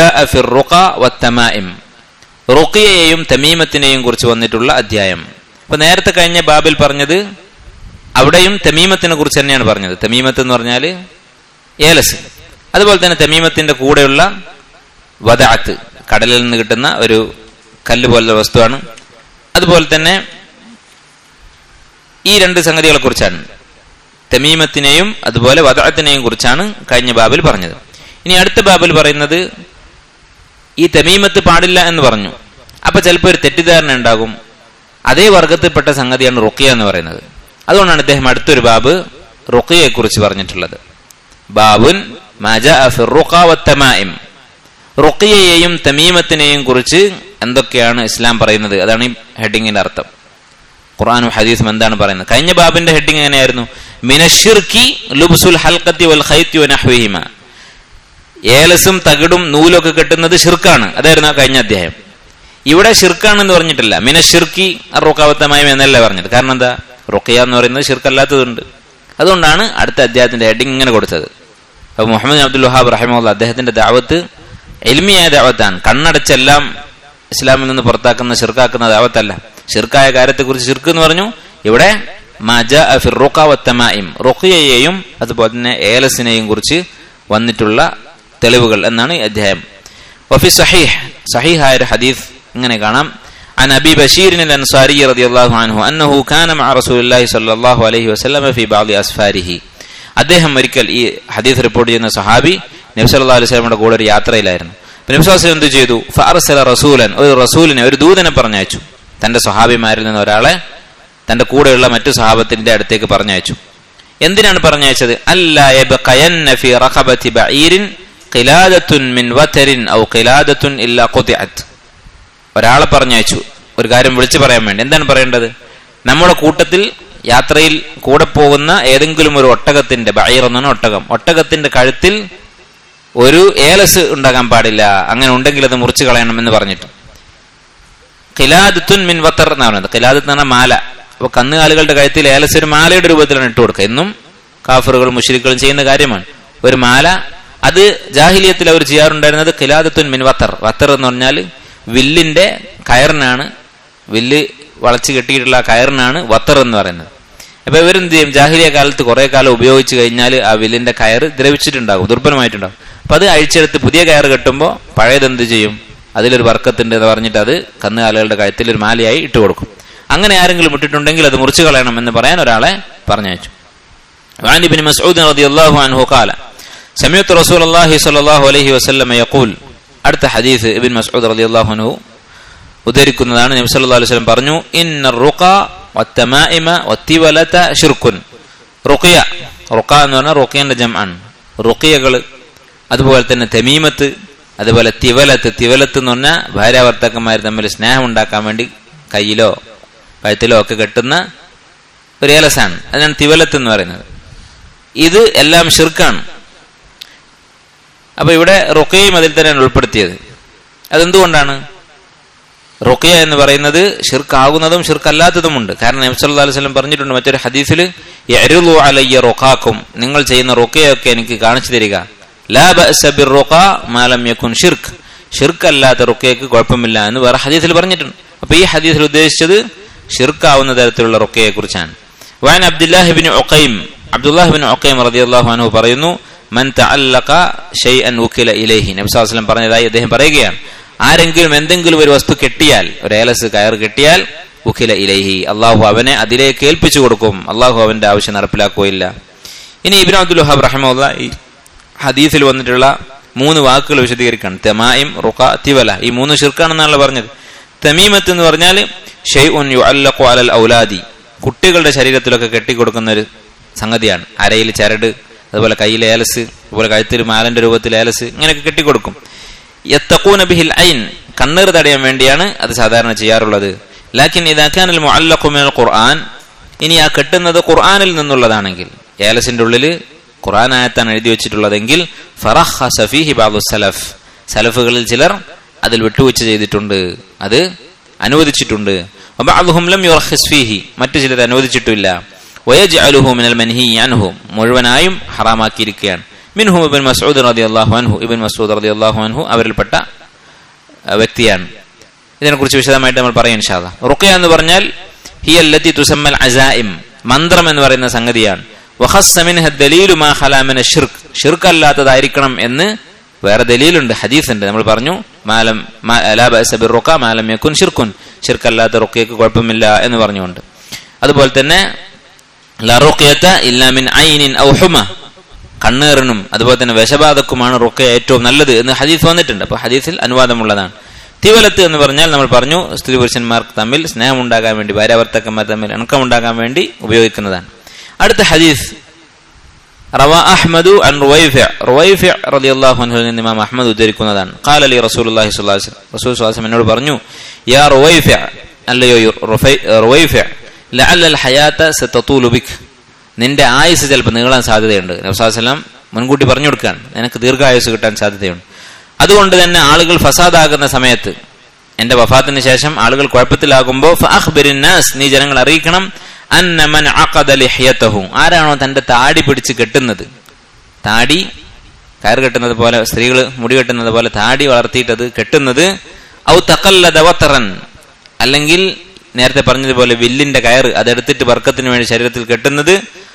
റുഖിയയെയും തമീമത്തിനെയും കുറിച്ച് വന്നിട്ടുള്ള അധ്യായം അപ്പൊ നേരത്തെ കഴിഞ്ഞ ബാബിൽ പറഞ്ഞത് അവിടെയും തമീമത്തിനെ കുറിച്ച് തന്നെയാണ് പറഞ്ഞത് തമീമത്ത് എന്ന് പറഞ്ഞാൽ ഏലസ് അതുപോലെ തന്നെ തമീമത്തിന്റെ കൂടെയുള്ള വദാത്ത് കടലിൽ നിന്ന് കിട്ടുന്ന ഒരു കല്ല് പോലുള്ള വസ്തുവാണ് അതുപോലെ തന്നെ ഈ രണ്ട് സംഗതികളെ കുറിച്ചാണ് തമീമത്തിനെയും അതുപോലെ വദാത്തിനെയും കുറിച്ചാണ് കഴിഞ്ഞ ബാബിൽ പറഞ്ഞത് ഇനി അടുത്ത ബാബിൽ പറയുന്നത് ഈ തമീമത്ത് പാടില്ല എന്ന് പറഞ്ഞു അപ്പൊ ചിലപ്പോൾ ഒരു തെറ്റിദ്ധാരണ ഉണ്ടാകും അതേ വർഗത്തിൽപ്പെട്ട സംഗതിയാണ് റുക്കിയ എന്ന് പറയുന്നത് അതുകൊണ്ടാണ് ഇദ്ദേഹം അടുത്തൊരു ബാബ് റുഖിയെ കുറിച്ച് പറഞ്ഞിട്ടുള്ളത് ബാബുൻ റുഖിയയെയും തമീമത്തിനെയും കുറിച്ച് എന്തൊക്കെയാണ് ഇസ്ലാം പറയുന്നത് അതാണ് ഈ ഹെഡിങ്ങിന്റെ അർത്ഥം ഖുർആാനും ഹദീസും എന്താണ് പറയുന്നത് കഴിഞ്ഞ ബാബിന്റെ ഹെഡിങ് എങ്ങനെയായിരുന്നു മിനഷിർക്കി ലുബ്സുൽ ഹൽക്കത്തി വൽ ഖൈത്തി വനഹ്വിഹിമ ഏലസും തകിടും നൂലൊക്കെ കെട്ടുന്നത് ഷിർക്കാണ് അതായിരുന്നു ആ കഴിഞ്ഞ അധ്യായം ഇവിടെ ഷിർക്കാണെന്ന് പറഞ്ഞിട്ടില്ല മിനഷിർക്കി അറുക്കാവത്തമായും എന്നല്ല പറഞ്ഞത് കാരണം എന്താ റുഖിയ എന്ന് പറയുന്നത് ഷിർക്കല്ലാത്തതുണ്ട് അതുകൊണ്ടാണ് അടുത്ത അധ്യായത്തിന്റെ ഹെഡിങ് ഇങ്ങനെ കൊടുത്തത് അപ്പൊ മുഹമ്മദ് അബ്ദുൽ വഹാബ് റഹിമുള്ള അദ്ദേഹത്തിന്റെ ദാവത്ത് എൽമിയായ ദാവത്താണ് കണ്ണടച്ചെല്ലാം ഇസ്ലാമിൽ നിന്ന് പുറത്താക്കുന്ന ഷിർക്കാക്കുന്ന ദാവത്തല്ല ഷിർക്കായ കാര്യത്തെക്കുറിച്ച് ഷിർക്ക് എന്ന് പറഞ്ഞു ഇവിടെ റുഖിയയെയും അതുപോലെ തന്നെ ഏലസിനെയും കുറിച്ച് വന്നിട്ടുള്ള തെളിവുകൾ എന്നാണ് ഈ അധ്യായം വഫി സഹീഹ് സഹീഹായ ഒരു ഹദീഫ് ഇങ്ങനെ കാണാം عن أبي بشير الأنصاري رضي الله عنه أنه كان مع رسول الله صلى الله عليه وسلم في بعض أسفاره അദ്ദേഹം ഒരിക്കൽ ഈ ഹദീസ് റിപ്പോർട്ട് ചെയ്യുന്ന സഹാബി നബി സല്ലല്ലാഹു അലൈഹി വസല്ലമയുടെ കൂടെ ഒരു യാത്രയിലായിരുന്നു നബി സല്ലല്ലാഹു എന്ത് ചെയ്തു ഫഅർസല റസൂലൻ ഒരു റസൂലിനെ ഒരു ദൂതനെ പറഞ്ഞയച്ചു തന്റെ സഹാബിമാരിൽ നിന്ന് ഒരാളെ തന്റെ കൂടെയുള്ള മറ്റു സഹാബത്തിന്റെ അടുത്തേക്ക് പറഞ്ഞയച്ചു എന്തിനാണ് പറഞ്ഞയച്ചത് അല്ലാ യബ്ഖയന്ന ഫീ റഖബതി ബഈരിൻ ഖിലാദത്തുൻ മിൻ വതരിൻ ഔ ഖിലാദത്തുൻ ഇല്ലാ ഖുതിഅത് ഒരാളെ പറഞ്ഞയച്ചു ഒരു കാര്യം വിളിച്ചു പറയാൻ വേണ്ടി എന്താണ് പറയേണ്ടത് നമ്മുടെ കൂട്ടത്തിൽ യാത്രയിൽ കൂടെ പോകുന്ന ഏതെങ്കിലും ഒരു ഒട്ടകത്തിന്റെ ബൈർ എന്നാണ് ഒട്ടകം ഒട്ടകത്തിന്റെ കഴുത്തിൽ ഒരു ഏലസ് ഉണ്ടാകാൻ പാടില്ല അങ്ങനെ ഉണ്ടെങ്കിൽ അത് മുറിച്ചു കളയണം എന്ന് പറഞ്ഞിട്ട് ഖിലാദത്തുൻ മിൻ വത്തർ എന്ന് പറയുന്നത് ഖിലാദത്ത് എന്ന് പറഞ്ഞാൽ മാല അപ്പൊ കന്നുകാലികളുടെ കഴുത്തിൽ ഏലസ് ഒരു മാലയുടെ രൂപത്തിലാണ് ഇട്ട് കൊടുക്കുക എന്നും കാഫറുകളും മുഷരിക്കളും ചെയ്യുന്ന കാര്യമാണ് ഒരു മാല അത് ജാഹിലിയത്തിൽ അവർ ചെയ്യാറുണ്ടായിരുന്നത് ഖിലാദത്തുൻ മിൻ വത്തർ വത്തർ എന്ന് പറഞ്ഞാൽ വില്ലിന്റെ കയറിനാണ് വില്ല് വളച്ചു കെട്ടിയിട്ടുള്ള ആ കയറിനാണ് വത്തർ എന്ന് പറയുന്നത് അപ്പൊ ഇവരെന്ത് ചെയ്യും ജാഹിലിയ കാലത്ത് കുറെ കാലം ഉപയോഗിച്ച് കഴിഞ്ഞാൽ ആ വില്ലിന്റെ കയർ ദ്രവിച്ചിട്ടുണ്ടാകും ദുർബലമായിട്ടുണ്ടാകും അപ്പൊ അത് അഴിച്ചെടുത്ത് പുതിയ കയർ കെട്ടുമ്പോൾ പഴയത് എന്ത് ചെയ്യും അതിലൊരു വർക്കത്തുണ്ട് എന്ന് പറഞ്ഞിട്ട് അത് കന്നുകാലികളുടെ കഴുത്തിൽ ഒരു മാലയായി ഇട്ട് കൊടുക്കും അങ്ങനെ ആരെങ്കിലും ഇട്ടിട്ടുണ്ടെങ്കിൽ അത് മുറിച്ചു കളയണം എന്ന് പറയാൻ ഒരാളെ പറഞ്ഞയച്ചു وعن ابن مسعود رضي الله عنه قال سمعت رسول الله صلى الله عليه وسلم يقول അടുത്ത ഹദീസ് ഇബിൻ മസ്ഊദ് റളിയല്ലാഹു അൻഹു ഉദ്ധരിക്കുന്നതാണ് നബി സല്ലല്ലാഹു അലൈഹി വസല്ലം പറഞ്ഞു ഇന്ന റുഖ വത്തമാഇമ വത്തിവലത ഷിർക്കുൻ റുഖിയ റുഖ എന്ന് പറഞ്ഞാൽ റുഖിയന്റെ ജംആണ് റുഖിയകൾ അതുപോലെ തന്നെ തമീമത്ത് അതുപോലെ തിവലത്ത് തിവലത്ത് എന്ന് പറഞ്ഞാൽ ഭാര്യാഭർത്താക്കന്മാർ തമ്മിൽ സ്നേഹം ഉണ്ടാക്കാൻ വേണ്ടി കയ്യിലോ കഴുത്തിലോ ഒക്കെ കെട്ടുന്ന ഒരു ഏലസാണ് അതിനാണ് തിവലത്ത് എന്ന് പറയുന്നത് ഇത് എല്ലാം ഷിർക്കാണ് അപ്പൊ ഇവിടെ റുക്കയും അതിൽ തന്നെയാണ് ഉൾപ്പെടുത്തിയത് അതെന്തുകൊണ്ടാണ് റുക്കിയ എന്ന് പറയുന്നത് ഷിർക്കാകുന്നതും ഷിർക്കല്ലാത്തതുമുണ്ട് കാരണം നബി സല്ലല്ലാഹു അലൈഹി വസല്ലം പറഞ്ഞിട്ടുണ്ട് മറ്റൊരു ഹദീസിൽ യഅ്റുദു അലയ്യ റുഖാക്കും നിങ്ങൾ ചെയ്യുന്ന റുഖയൊക്കെ എനിക്ക് കാണിച്ചു തരിക ലാ ബഅസ ബിർ റുഖ മാ ലം യകുൻ ഷിർക്ക് ഷിർക്ക് അല്ലാത്ത റുഖയ്ക്ക് കുഴപ്പമില്ല എന്ന് വേറെ ഹദീസിൽ പറഞ്ഞിട്ടുണ്ട് അപ്പൊ ഈ ഹദീസിൽ ഉദ്ദേശിച്ചത് ഷിർക്കാവുന്ന തരത്തിലുള്ള റുഖയെ കുറിച്ചാണ് വാൻ Abdullahi bin Ukaim Abdullahi bin Ukaim റളിയല്ലാഹു അൻഹു പറയുന്നു മൻ തഅല്ലഖ ഷൈഅൻ ഉക്കില ഇലൈഹി നബി സല്ലല്ലാഹു അലൈഹി വസല്ലം പറഞ്ഞതായി അദ്ദേഹം പറയുകയാണ് ആരെങ്കിലും എന്തെങ്കിലും ഒരു വസ്തു കെട്ടിയാൽ ഒരു ഏലസ് കയർ കെട്ടിയാൽ ഉഖില ഇലൈഹി അള്ളാഹു അവനെ അതിലേക്ക് ഏൽപ്പിച്ചു കൊടുക്കും അള്ളാഹു അവന്റെ ആവശ്യം നടപ്പിലാക്കുകയില്ല ഇനി ഇബിൻ അബ്ദുൽ വഹാബ് റഹമുല്ല ഈ ഹദീസിൽ വന്നിട്ടുള്ള മൂന്ന് വാക്കുകൾ വിശദീകരിക്കണം തെമായിം റുഖ തിവല ഈ മൂന്ന് ഷിർക്കാണെന്നാണല്ലോ പറഞ്ഞത് തമീമത്ത് എന്ന് പറഞ്ഞാൽ ഷെയ്ഉൻ യുഅല്ലഖു അലൽ ഔലാദി കുട്ടികളുടെ ശരീരത്തിലൊക്കെ കെട്ടിക്കൊടുക്കുന്ന ഒരു സംഗതിയാണ് അരയിൽ ചരട് അതുപോലെ കയ്യിൽ ഏലസ് അതുപോലെ കഴുത്തിൽ മാലന്റെ രൂപത്തിൽ ഏലസ് ഇങ്ങനെയൊക്കെ കെട്ടിക്കൊടുക്കും യത്തഖൂന ബിഹിൽ ഐൻ കണ്ണീർ തടയാൻ വേണ്ടിയാണ് അത് സാധാരണ ചെയ്യാറുള്ളത് ലാക്കിൻ ഇതാക്കാനൽ മുഅല്ലഖു മിനൽ ഖുർആൻ ഇനി ആ കെട്ടുന്നത് ഖുർആനിൽ നിന്നുള്ളതാണെങ്കിൽ ഏലസിന്റെ ഉള്ളിൽ ഖുർആൻ ആയത്താണ് എഴുതി വെച്ചിട്ടുള്ളതെങ്കിൽ ഫറഹ സഫീഹി ബാബു സലഫ് സലഫുകളിൽ ചിലർ അതിൽ വിട്ടുവീഴ്ച ചെയ്തിട്ടുണ്ട് അത് അനുവദിച്ചിട്ടുണ്ട് വബഅദുഹും ലം യുറഖിസ് ഫീഹി മറ്റു ചിലർ അനുവദിച്ചിട്ടില്ല വയജ്അലുഹു മിനൽ മൻഹി അൻഹു മുഴുവനായും ഹറാമാക്കിയിരിക്കുകയാണ് മിൻഹു ഇബൻ മസൂദ് റതി അള്ളാഹു അൻഹു ഇബൻ മസൂദ് റതി അള്ളാഹു അൻഹു അവരിൽപ്പെട്ട വ്യക്തിയാണ് ഇതിനെക്കുറിച്ച് വിശദമായിട്ട് നമ്മൾ പറയാം ഇൻഷാദ റുഖയ എന്ന് പറഞ്ഞാൽ ഹി അല്ലത്തി തുസമ്മൽ അസായിം മന്ത്രം എന്ന് പറയുന്ന സംഗതിയാണ് ഷിർക്ക് ഷിർക്ക് അല്ലാത്തതായിരിക്കണം എന്ന് വേറെ ദലീലുണ്ട് ഹദീസ് ഉണ്ട് നമ്മൾ പറഞ്ഞു മാലം റുക്ക മാലം യക്കുൻ ഷിർക്കുൻ ഷിർക്കല്ലാത്ത റുക്കയ്ക്ക് കുഴപ്പമില്ല എന്ന് പറഞ്ഞുകൊണ്ട് അതുപോലെ തന്നെ ലറുഖ്യത്ത ഇല്ലാമിൻ ഐനിൻ ഔഹുമ കണ്ണേറിനും അതുപോലെ തന്നെ വിഷബാധക്കുമാണ് റുക്ക ഏറ്റവും നല്ലത് എന്ന് ഹദീസ് വന്നിട്ടുണ്ട് അപ്പൊ ഹദീസിൽ അനുവാദമുള്ളതാണ് തിവലത്ത് എന്ന് പറഞ്ഞാൽ നമ്മൾ പറഞ്ഞു സ്ത്രീ പുരുഷന്മാർക്ക് തമ്മിൽ സ്നേഹം ഉണ്ടാകാൻ വേണ്ടി ഭാര്യാഭർത്താക്കന്മാർ തമ്മിൽ ഇണക്കം ഉണ്ടാകാൻ വേണ്ടി ഉപയോഗിക്കുന്നതാണ് അടുത്ത ഹദീസ് റവ അഹ്മദു അൻ റുവൈഫ റുവൈഫ റളിയല്ലാഹു അൻഹു നിന്ന് ഇമാം അഹ്മദ് ഉദ്ധരിക്കുന്നതാണ് ഖാല അലി റസൂലുള്ളാഹി സ്വല്ലല്ലാഹു അലൈഹി വസല്ലം റസൂൽ സ്വല്ലല്ലാഹു അലൈഹി എന്നോട് പറഞ്ഞു യാ റുവൈഫ അല്ലയോ റുവൈഫ ലഅല്ല അൽ ഹയാത സതതൂലു ബിക് നിന്റെ ആയുസ് ചിലപ്പോൾ നീളാൻ സാധ്യതയുണ്ട് നബ്സാസ്ലം മുൻകൂട്ടി പറഞ്ഞു കൊടുക്കുകയാണ് നിനക്ക് ദീർഘായുസ് കിട്ടാൻ സാധ്യതയുണ്ട് അതുകൊണ്ട് തന്നെ ആളുകൾ ഫസാദാകുന്ന സമയത്ത് എന്റെ വഫാത്തിന് ശേഷം ആളുകൾ കുഴപ്പത്തിലാകുമ്പോൾ ഫഅഖ്ബിരിന്നാസ് നീ ജനങ്ങൾ അറിയിക്കണം അന്നമൻ അഖദ ലിഹ്യതഹു ആരാണോ തന്റെ താടി പിടിച്ച് കെട്ടുന്നത് താടി കയർ കെട്ടുന്നത് പോലെ സ്ത്രീകൾ മുടി കെട്ടുന്നത് പോലെ താടി വളർത്തിയിട്ടത് കെട്ടുന്നത് ഔ തഖല്ലദ വത്തറൻ അല്ലെങ്കിൽ നേരത്തെ പറഞ്ഞതുപോലെ വില്ലിന്റെ കയർ അതെടുത്തിട്ട് വർക്കത്തിന് വേണ്ടി ശരീരത്തിൽ കെട്ടുന്നത്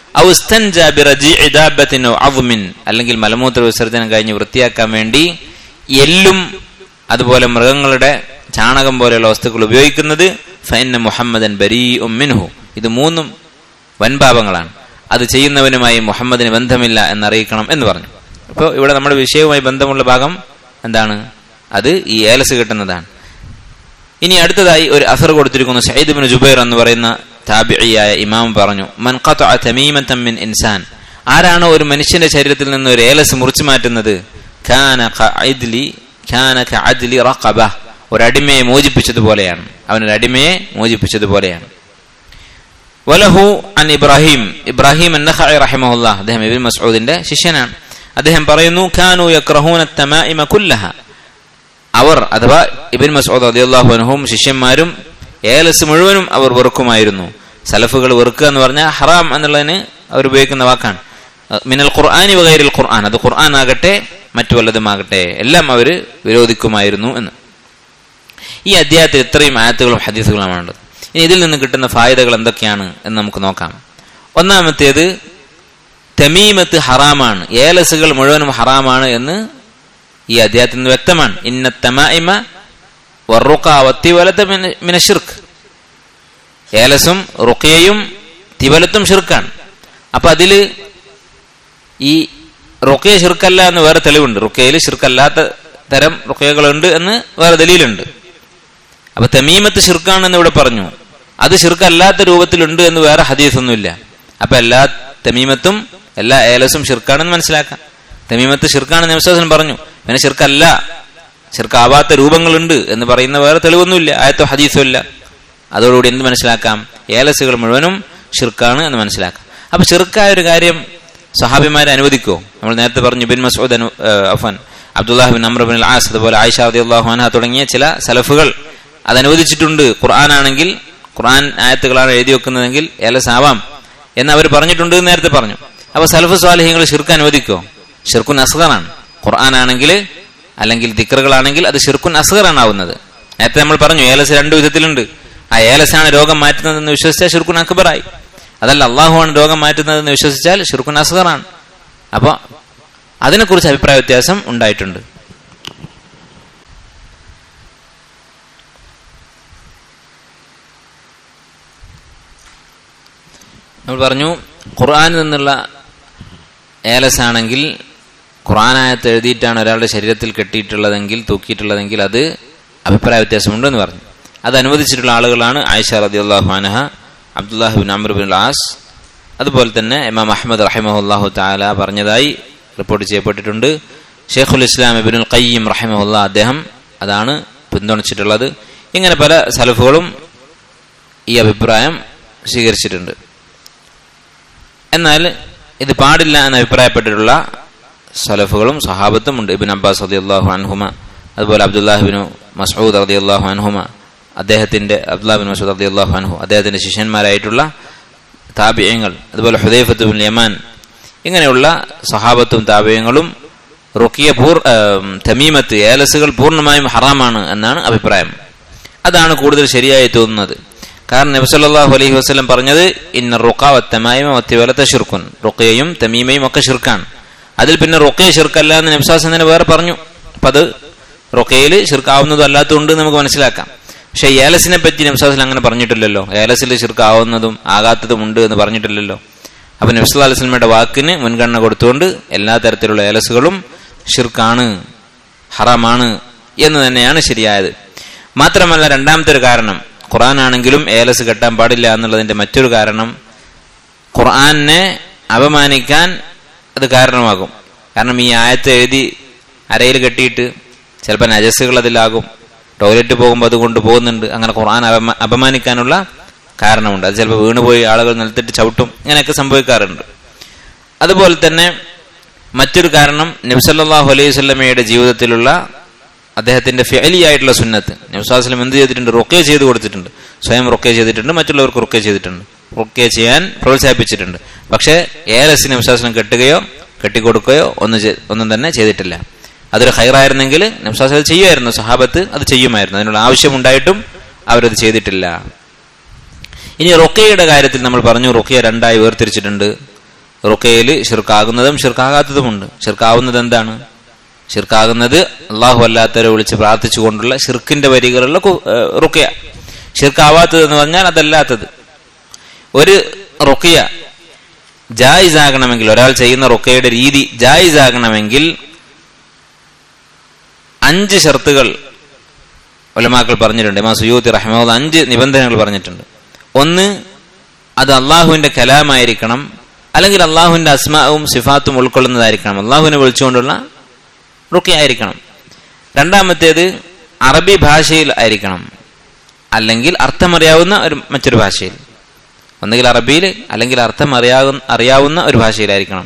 അല്ലെങ്കിൽ മലമൂത്ര വിസർജനം കഴിഞ്ഞ് വൃത്തിയാക്കാൻ വേണ്ടി എല്ലും അതുപോലെ മൃഗങ്ങളുടെ ചാണകം പോലെയുള്ള വസ്തുക്കൾ ഉപയോഗിക്കുന്നത് ഫൈന മുഹമ്മദൻ ബരീ ഉമ്മിൻഹു ഇത് മൂന്നും വൻപാപങ്ങളാണ് അത് ചെയ്യുന്നവനുമായി മുഹമ്മദിന് ബന്ധമില്ല എന്നറിയിക്കണം എന്ന് പറഞ്ഞു അപ്പോൾ ഇവിടെ നമ്മുടെ വിഷയവുമായി ബന്ധമുള്ള ഭാഗം എന്താണ് അത് ഈ ഏലസ് കിട്ടുന്നതാണ് ഇനി അടുത്തതായി ഒരു അസർ കൊടുത്തിരിക്കുന്നു ഷഹീദ് ബിൻ ജുബൈർ എന്ന് പറയുന്ന താബിയായ ഇമാം പറഞ്ഞു മൻ ഖതഅ തമീമത്തൻ മിൻ ഇൻസാൻ ആരാണ് ഒരു മനുഷ്യന്റെ ശരീരത്തിൽ നിന്ന് ഒരു ഏലസ് മുറിച്ചു മാറ്റുന്നത് കാന കഅദ്ലി കാന കഅദ്ലി റഖബ ഒരടിമയെ മോചിപ്പിച്ചതുപോലെയാണ് അവൻ ഒരു അടിമയെ മോചിപ്പിച്ചതുപോലെയാണ് വലഹു അൻ ഇബ്രാഹിം ഇബ്രാഹിം അന്നഖഇ റഹിമഹുല്ല അദ്ദേഹം ഇബ്നു മസ്ഊദിന്റെ ശിഷ്യനാണ് അദ്ദേഹം പറയുന്നു കാനു യക്റഹൂന തമാഇമ കുല്ലഹ അവർ അഥവാ ഇബിൻ മസൂദ് റളിയല്ലാഹു അൻഹും ശിഷ്യന്മാരും ഏലസ് മുഴുവനും അവർ വെറുക്കുമായിരുന്നു സലഫുകൾ വെറുക്കുക എന്ന് പറഞ്ഞാൽ ഹറാം എന്നുള്ളതിന് അവർ ഉപയോഗിക്കുന്ന വാക്കാണ് മിനൽ ഖുർആാനി വകൈരിൽ ഖുർആൻ അത് ഖുർആൻ ആകട്ടെ മറ്റു വല്ലതുമാകട്ടെ എല്ലാം അവർ വിരോധിക്കുമായിരുന്നു എന്ന് ഈ അധ്യായത്തിൽ ഇത്രയും ആയത്തുകളും ഹദീസുകളുമാണുള്ളത് ഇനി ഇതിൽ നിന്ന് കിട്ടുന്ന ഫായതകൾ എന്തൊക്കെയാണ് എന്ന് നമുക്ക് നോക്കാം ഒന്നാമത്തേത് തമീമത്ത് ഹറാമാണ് ഏലസുകൾ മുഴുവനും ഹറാമാണ് എന്ന് ഈ അധ്യായത്തിൽ നിന്ന് വ്യക്തമാണ് ഇന്ന തമായിമ വറുക്കാവത്തിവലത്ത് മിനഷിർക്ക് ഏലസും റുക്കയും തിവലത്തും ഷിർക്കാണ് അപ്പൊ അതില് ഈ റുക്കയ ഷിർക്കല്ല എന്ന് വേറെ തെളിവുണ്ട് റുക്കയിൽ ഷിർക്കല്ലാത്ത തരം റുക്കയകളുണ്ട് എന്ന് വേറെ ദലീലുണ്ട് അപ്പൊ തമീമത്ത് ഷിർക്കാണെന്ന് ഇവിടെ പറഞ്ഞു അത് ഷിർക്കല്ലാത്ത രൂപത്തിലുണ്ട് എന്ന് വേറെ ഹദീസൊന്നുമില്ല അപ്പൊ എല്ലാ തമീമത്തും എല്ലാ ഏലസും ഷിർക്കാണെന്ന് മനസ്സിലാക്കാം തമീമത്ത് ഷിർക്കാണെന്ന് വിശ്വാസം പറഞ്ഞു പിന്നെ ഷിർക്കല്ല ഷിർക്കാവാത്ത രൂപങ്ങളുണ്ട് എന്ന് പറയുന്ന വേറെ തെളിവൊന്നുമില്ല ആയത്തോ ഹദീസോ ഇല്ല അതോടുകൂടി എന്ത് മനസ്സിലാക്കാം ഏലസുകൾ മുഴുവനും ഷിർക്കാണ് എന്ന് മനസ്സിലാക്കാം അപ്പൊ ഷിർക്കായ ഒരു കാര്യം സഹാബിമാരെ അനുവദിക്കോ നമ്മൾ നേരത്തെ പറഞ്ഞു ബിൻ മസൂദ് അനു അഫൻ Abdullah bin Amr bin Aas അതുപോലെ ആയിഷ റളിയല്ലാഹു അൻഹ തുടങ്ങിയ ചില സലഫുകൾ അത് അനുവദിച്ചിട്ടുണ്ട് ഖുർആൻ ആണെങ്കിൽ ഖുർആൻ ആയത്തുകളാണ് എഴുതി വെക്കുന്നതെങ്കിൽ ഏലസ് ആവാം എന്ന് അവർ പറഞ്ഞിട്ടുണ്ട് എന്ന് നേരത്തെ പറഞ്ഞു അപ്പൊ സലഫ് സ്വാലിഹ്യങ്ങൾ ഷിർക്ക് അനുവദിക്കോ ഷിർക്കുൻ അസ്ഗറാണ് ഖുർആൻ ആണെങ്കിൽ അല്ലെങ്കിൽ ദിക്കറുകളാണെങ്കിൽ അത് ഷിർക്കുൻ അസ്ഗറാണ് ആവുന്നത് നേരത്തെ നമ്മൾ പറഞ്ഞു ഏലസ് രണ്ടു വിധത്തിലുണ്ട് ആ ഏലസാണ് രോഗം മാറ്റുന്നതെന്ന് വിശ്വസിച്ചാൽ ഷിർക്കുൻ അക്ബറായി അതല്ല അള്ളാഹുവാണ് രോഗം മാറ്റുന്നതെന്ന് വിശ്വസിച്ചാൽ ഷിർക്കുൻ അസ്ഗറാണ് അപ്പോൾ അതിനെക്കുറിച്ച് അഭിപ്രായ വ്യത്യാസം ഉണ്ടായിട്ടുണ്ട് നമ്മൾ പറഞ്ഞു ഖുർആാനിൽ നിന്നുള്ള ഏലസ് ആണെങ്കിൽ ഖുർആാനായത്ത് എഴുതിയിട്ടാണ് ഒരാളുടെ ശരീരത്തിൽ കെട്ടിയിട്ടുള്ളതെങ്കിൽ തൂക്കിയിട്ടുള്ളതെങ്കിൽ അത് അഭിപ്രായ വ്യത്യാസമുണ്ടെന്ന് പറഞ്ഞു അത് അനുവദിച്ചിട്ടുള്ള ആളുകളാണ് ആയിഷ റതി അള്ളാഹു അനഹ Abdullahu bin Amr bin Aas അതുപോലെ തന്നെ ഇമാം അഹമ്മദ് റഹിമഹുല്ലാഹു താല പറഞ്ഞതായി റിപ്പോർട്ട് ചെയ്യപ്പെട്ടിട്ടുണ്ട് ഷെയ്ഖുൽ ഇസ്ലാം ഇബിനുൽ ഖയ്യം റഹിമഹുല്ല അദ്ദേഹം അതാണ് പിന്തുണച്ചിട്ടുള്ളത് ഇങ്ങനെ പല സലഫുകളും ഈ അഭിപ്രായം സ്വീകരിച്ചിട്ടുണ്ട് എന്നാൽ ഇത് പാടില്ല എന്ന് അഭിപ്രായപ്പെട്ടിട്ടുള്ള സലഫുകളും സഹാബത്തും ഉണ്ട് ഇബിൻ അബ്ബാസ് റതി അള്ളാഹു അൻഹുമ അതുപോലെ അബ്ദുല്ലാഹിബിനു മസൂദ് റതി അള്ളാഹു അൻഹുമ അദ്ദേഹത്തിന്റെ അബ്ദുല്ലാബിൻ മസൂദ് റതി അള്ളാഹു അൻഹു അദ്ദേഹത്തിന്റെ ശിഷ്യന്മാരായിട്ടുള്ള താപിയങ്ങൾ അതുപോലെ ഹുദൈഫത്ത് ബിൻ യമാൻ ഇങ്ങനെയുള്ള സഹാബത്തും താപിയങ്ങളും റുക്കിയ പൂർ തമീമത്ത് ഏലസുകൾ പൂർണ്ണമായും ഹറാമാണ് എന്നാണ് അഭിപ്രായം അതാണ് കൂടുതൽ ശരിയായി തോന്നുന്നത് കാരണം നബിസല്ലാഹു അലൈഹി വസ്ലം പറഞ്ഞത് ഇന്ന റുക്ക വത്തമായ്മ വത്തിവലത്തെ ഷിർക്കുൻ റുക്കയും തമീമയും ഒക്കെ ഷിർക്കാണ് അതിൽ പിന്നെ റുക്കയ ഷിർക്കല്ല എന്ന് നബ്സാസ് തന്നെ വേറെ പറഞ്ഞു അപ്പൊ അത് റുക്കയിൽ ഷിർക്കാവുന്നതും അല്ലാത്തതുകൊണ്ട് നമുക്ക് മനസ്സിലാക്കാം പക്ഷെ ഏലസിനെ പറ്റി നബ്സാസിൽ അങ്ങനെ പറഞ്ഞിട്ടില്ലല്ലോ ഏലസിൽ ഷിർക്കാവുന്നതും ആകാത്തതും ഉണ്ട് എന്ന് പറഞ്ഞിട്ടില്ലല്ലോ അപ്പൊ നബ്സുല്ലാ അലൈസ്മയുടെ വാക്കിന് മുൻഗണന കൊടുത്തുകൊണ്ട് എല്ലാ തരത്തിലുള്ള ഏലസുകളും ഷിർക്കാണ് ഹറാമാണ് എന്ന് തന്നെയാണ് ശരിയായത് മാത്രമല്ല രണ്ടാമത്തെ ഒരു കാരണം ഖുർആൻ ആണെങ്കിലും ഏലസ് കെട്ടാൻ പാടില്ല എന്നുള്ളതിന്റെ മറ്റൊരു കാരണം ഖുർആനെ അപമാനിക്കാൻ അത് കാരണമാകും കാരണം ഈ ആയത്ത് എഴുതി അരയിൽ കെട്ടിയിട്ട് ചിലപ്പോൾ നജസ്സുകൾ അതിലാകും ടോയ്ലറ്റ് പോകുമ്പോൾ അത് കൊണ്ട് പോകുന്നുണ്ട് അങ്ങനെ ഖുർആൻ അപമാനിക്കാനുള്ള കാരണമുണ്ട് അത് ചിലപ്പോൾ വീണുപോയി ആളുകൾ നിലത്തിട്ട് ചവിട്ടും ഇങ്ങനെയൊക്കെ സംഭവിക്കാറുണ്ട് അതുപോലെ തന്നെ മറ്റൊരു കാരണം നബ്സല്ലാഹു അലൈഹി സ്വല്ലമയുടെ ജീവിതത്തിലുള്ള അദ്ദേഹത്തിന്റെ ഫെലിയായിട്ടുള്ള സുന്നത്ത് നബ്സാസ്ലം എന്ത് ചെയ്തിട്ടുണ്ട് റൊക്കെ ചെയ്ത് കൊടുത്തിട്ടുണ്ട് സ്വയം റൊക്കെ ചെയ്തിട്ടുണ്ട് മറ്റുള്ളവർക്ക് റൊക്കെ ചെയ്തിട്ടുണ്ട് റൊക്കെ ചെയ്യാൻ പ്രോത്സാഹിപ്പിച്ചിട്ടുണ്ട് പക്ഷേ ഏലസിന് നബ്സാസ്ലം കെട്ടുകയോ കെട്ടിക്കൊടുക്കുകയോ ഒന്നും ഒന്നും തന്നെ ചെയ്തിട്ടില്ല അതൊരു ഹൈറായിരുന്നെങ്കിൽ നബ്സാസ്ലം ചെയ്യുമായിരുന്നു സഹാബത്ത് അത് ചെയ്യുമായിരുന്നു അതിനുള്ള ആവശ്യമുണ്ടായിട്ടും അവരത് ചെയ്തിട്ടില്ല ഇനി റൊക്കയുടെ കാര്യത്തിൽ നമ്മൾ പറഞ്ഞു റൊക്കയെ രണ്ടായി വേർതിരിച്ചിട്ടുണ്ട് റുക്കയിൽ ഷിർക്കാകുന്നതും ഷിർക്കാകാത്തതുമുണ്ട് ഷിർക്കാവുന്നത് എന്താണ് ഷിർക്കാകുന്നത് അള്ളാഹു അല്ലാത്തവരെ വിളിച്ച് പ്രാർത്ഥിച്ചുകൊണ്ടുള്ള ഷിർക്കിന്റെ വരികളുള്ള റുക്കയ ഷിർക്കാവാത്തത് എന്ന് പറഞ്ഞാൽ അതല്ലാത്തത് ഒരു റുക്കയ ജായിസ് ആകണമെങ്കിൽ ഒരാൾ ചെയ്യുന്ന റുക്കയുടെ രീതി ജായിസ് ആകണമെങ്കിൽ അഞ്ച് ഷർത്തുകൾ ഒലമാക്കൾ പറഞ്ഞിട്ടുണ്ട് ഇമാ സുയൂത്തി റഹ്മദ് അഞ്ച് നിബന്ധനകൾ പറഞ്ഞിട്ടുണ്ട് ഒന്ന് അത് അള്ളാഹുവിന്റെ കലാമായിരിക്കണം അല്ലെങ്കിൽ അള്ളാഹുവിന്റെ അസ്മാവും സിഫാത്തും ഉൾക്കൊള്ളുന്നതായിരിക്കണം അള്ളാഹുവിനെ വിളിച്ചുകൊണ്ടുള്ള റുക്കി ആയിരിക്കണം രണ്ടാമത്തേത് അറബി ഭാഷയിൽ ആയിരിക്കണം അല്ലെങ്കിൽ അർത്ഥമറിയാവുന്ന ഒരു മറ്റൊരു ഭാഷയിൽ ഒന്നുകിൽ അറബിയിൽ അല്ലെങ്കിൽ അർത്ഥം അറിയാവുന്ന അറിയാവുന്ന ഒരു ഭാഷയിലായിരിക്കണം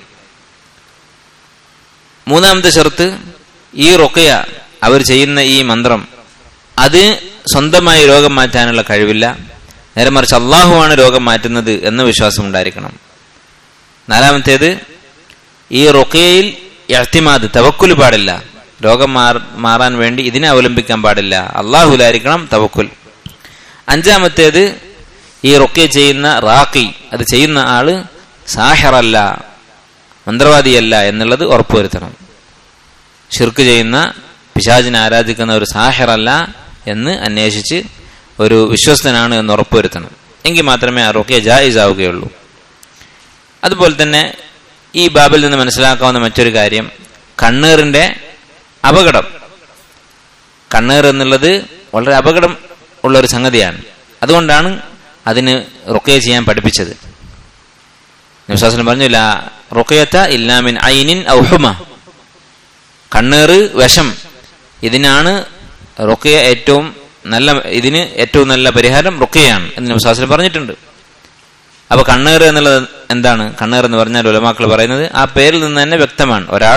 മൂന്നാമത്തെ ഷർത്ത് ഈ റൊക്കയ അവർ ചെയ്യുന്ന ഈ മന്ത്രം അത് സ്വന്തമായി രോഗം മാറ്റാനുള്ള കഴിവില്ല നേരെ മറിച്ച് അള്ളാഹുവാണ് രോഗം മാറ്റുന്നത് എന്ന വിശ്വാസം ഉണ്ടായിരിക്കണം നാലാമത്തേത് ഈ റൊക്കയിൽ എഹ്തിമാദ് തവക്കുൽ പാടില്ല രോഗം മാറാൻ വേണ്ടി ഇതിനെ അവലംബിക്കാൻ പാടില്ല അള്ളാഹുലായിരിക്കണം തവക്കുൽ അഞ്ചാമത്തേത് ഈ റൊക്കെ ചെയ്യുന്ന റാഖി അത് ചെയ്യുന്ന ആള് സാഹിറല്ല മന്ത്രവാദിയല്ല എന്നുള്ളത് ഉറപ്പുവരുത്തണം ഷിർക്ക് ചെയ്യുന്ന പിശാചിനെ ആരാധിക്കുന്ന ഒരു സാഹിറല്ല എന്ന് അന്വേഷിച്ച് ഒരു വിശ്വസ്തനാണ് എന്ന് ഉറപ്പുവരുത്തണം എങ്കിൽ മാത്രമേ ആ റൊക്കെ ജായിസ് ആവുകയുള്ളൂ അതുപോലെ തന്നെ ഈ ബാബിൽ നിന്ന് മനസ്സിലാക്കാവുന്ന മറ്റൊരു കാര്യം കണ്ണീറിന്റെ അപകടം കണ്ണീർ എന്നുള്ളത് വളരെ അപകടം ഉള്ള ഒരു സംഗതിയാണ് അതുകൊണ്ടാണ് അതിന് റുക്കയ ചെയ്യാൻ പഠിപ്പിച്ചത് നിമിഷം പറഞ്ഞില്ല റുക്കയത്ത ഇല്ലാമിൻ ഐനിൻ ഔഹുമ കണ്ണേറ് വിഷം ഇതിനാണ് റുക്കയ ഏറ്റവും നല്ല ഇതിന് ഏറ്റവും നല്ല പരിഹാരം റുക്കയാണ് എന്ന് നിമിഷം പറഞ്ഞിട്ടുണ്ട് അപ്പൊ കണ്ണേർ എന്നുള്ളത് എന്താണ് കണ്ണേർ എന്ന് പറഞ്ഞാൽ ഉലമാക്കൾ പറയുന്നത് ആ പേരിൽ നിന്ന് തന്നെ വ്യക്തമാണ് ഒരാൾ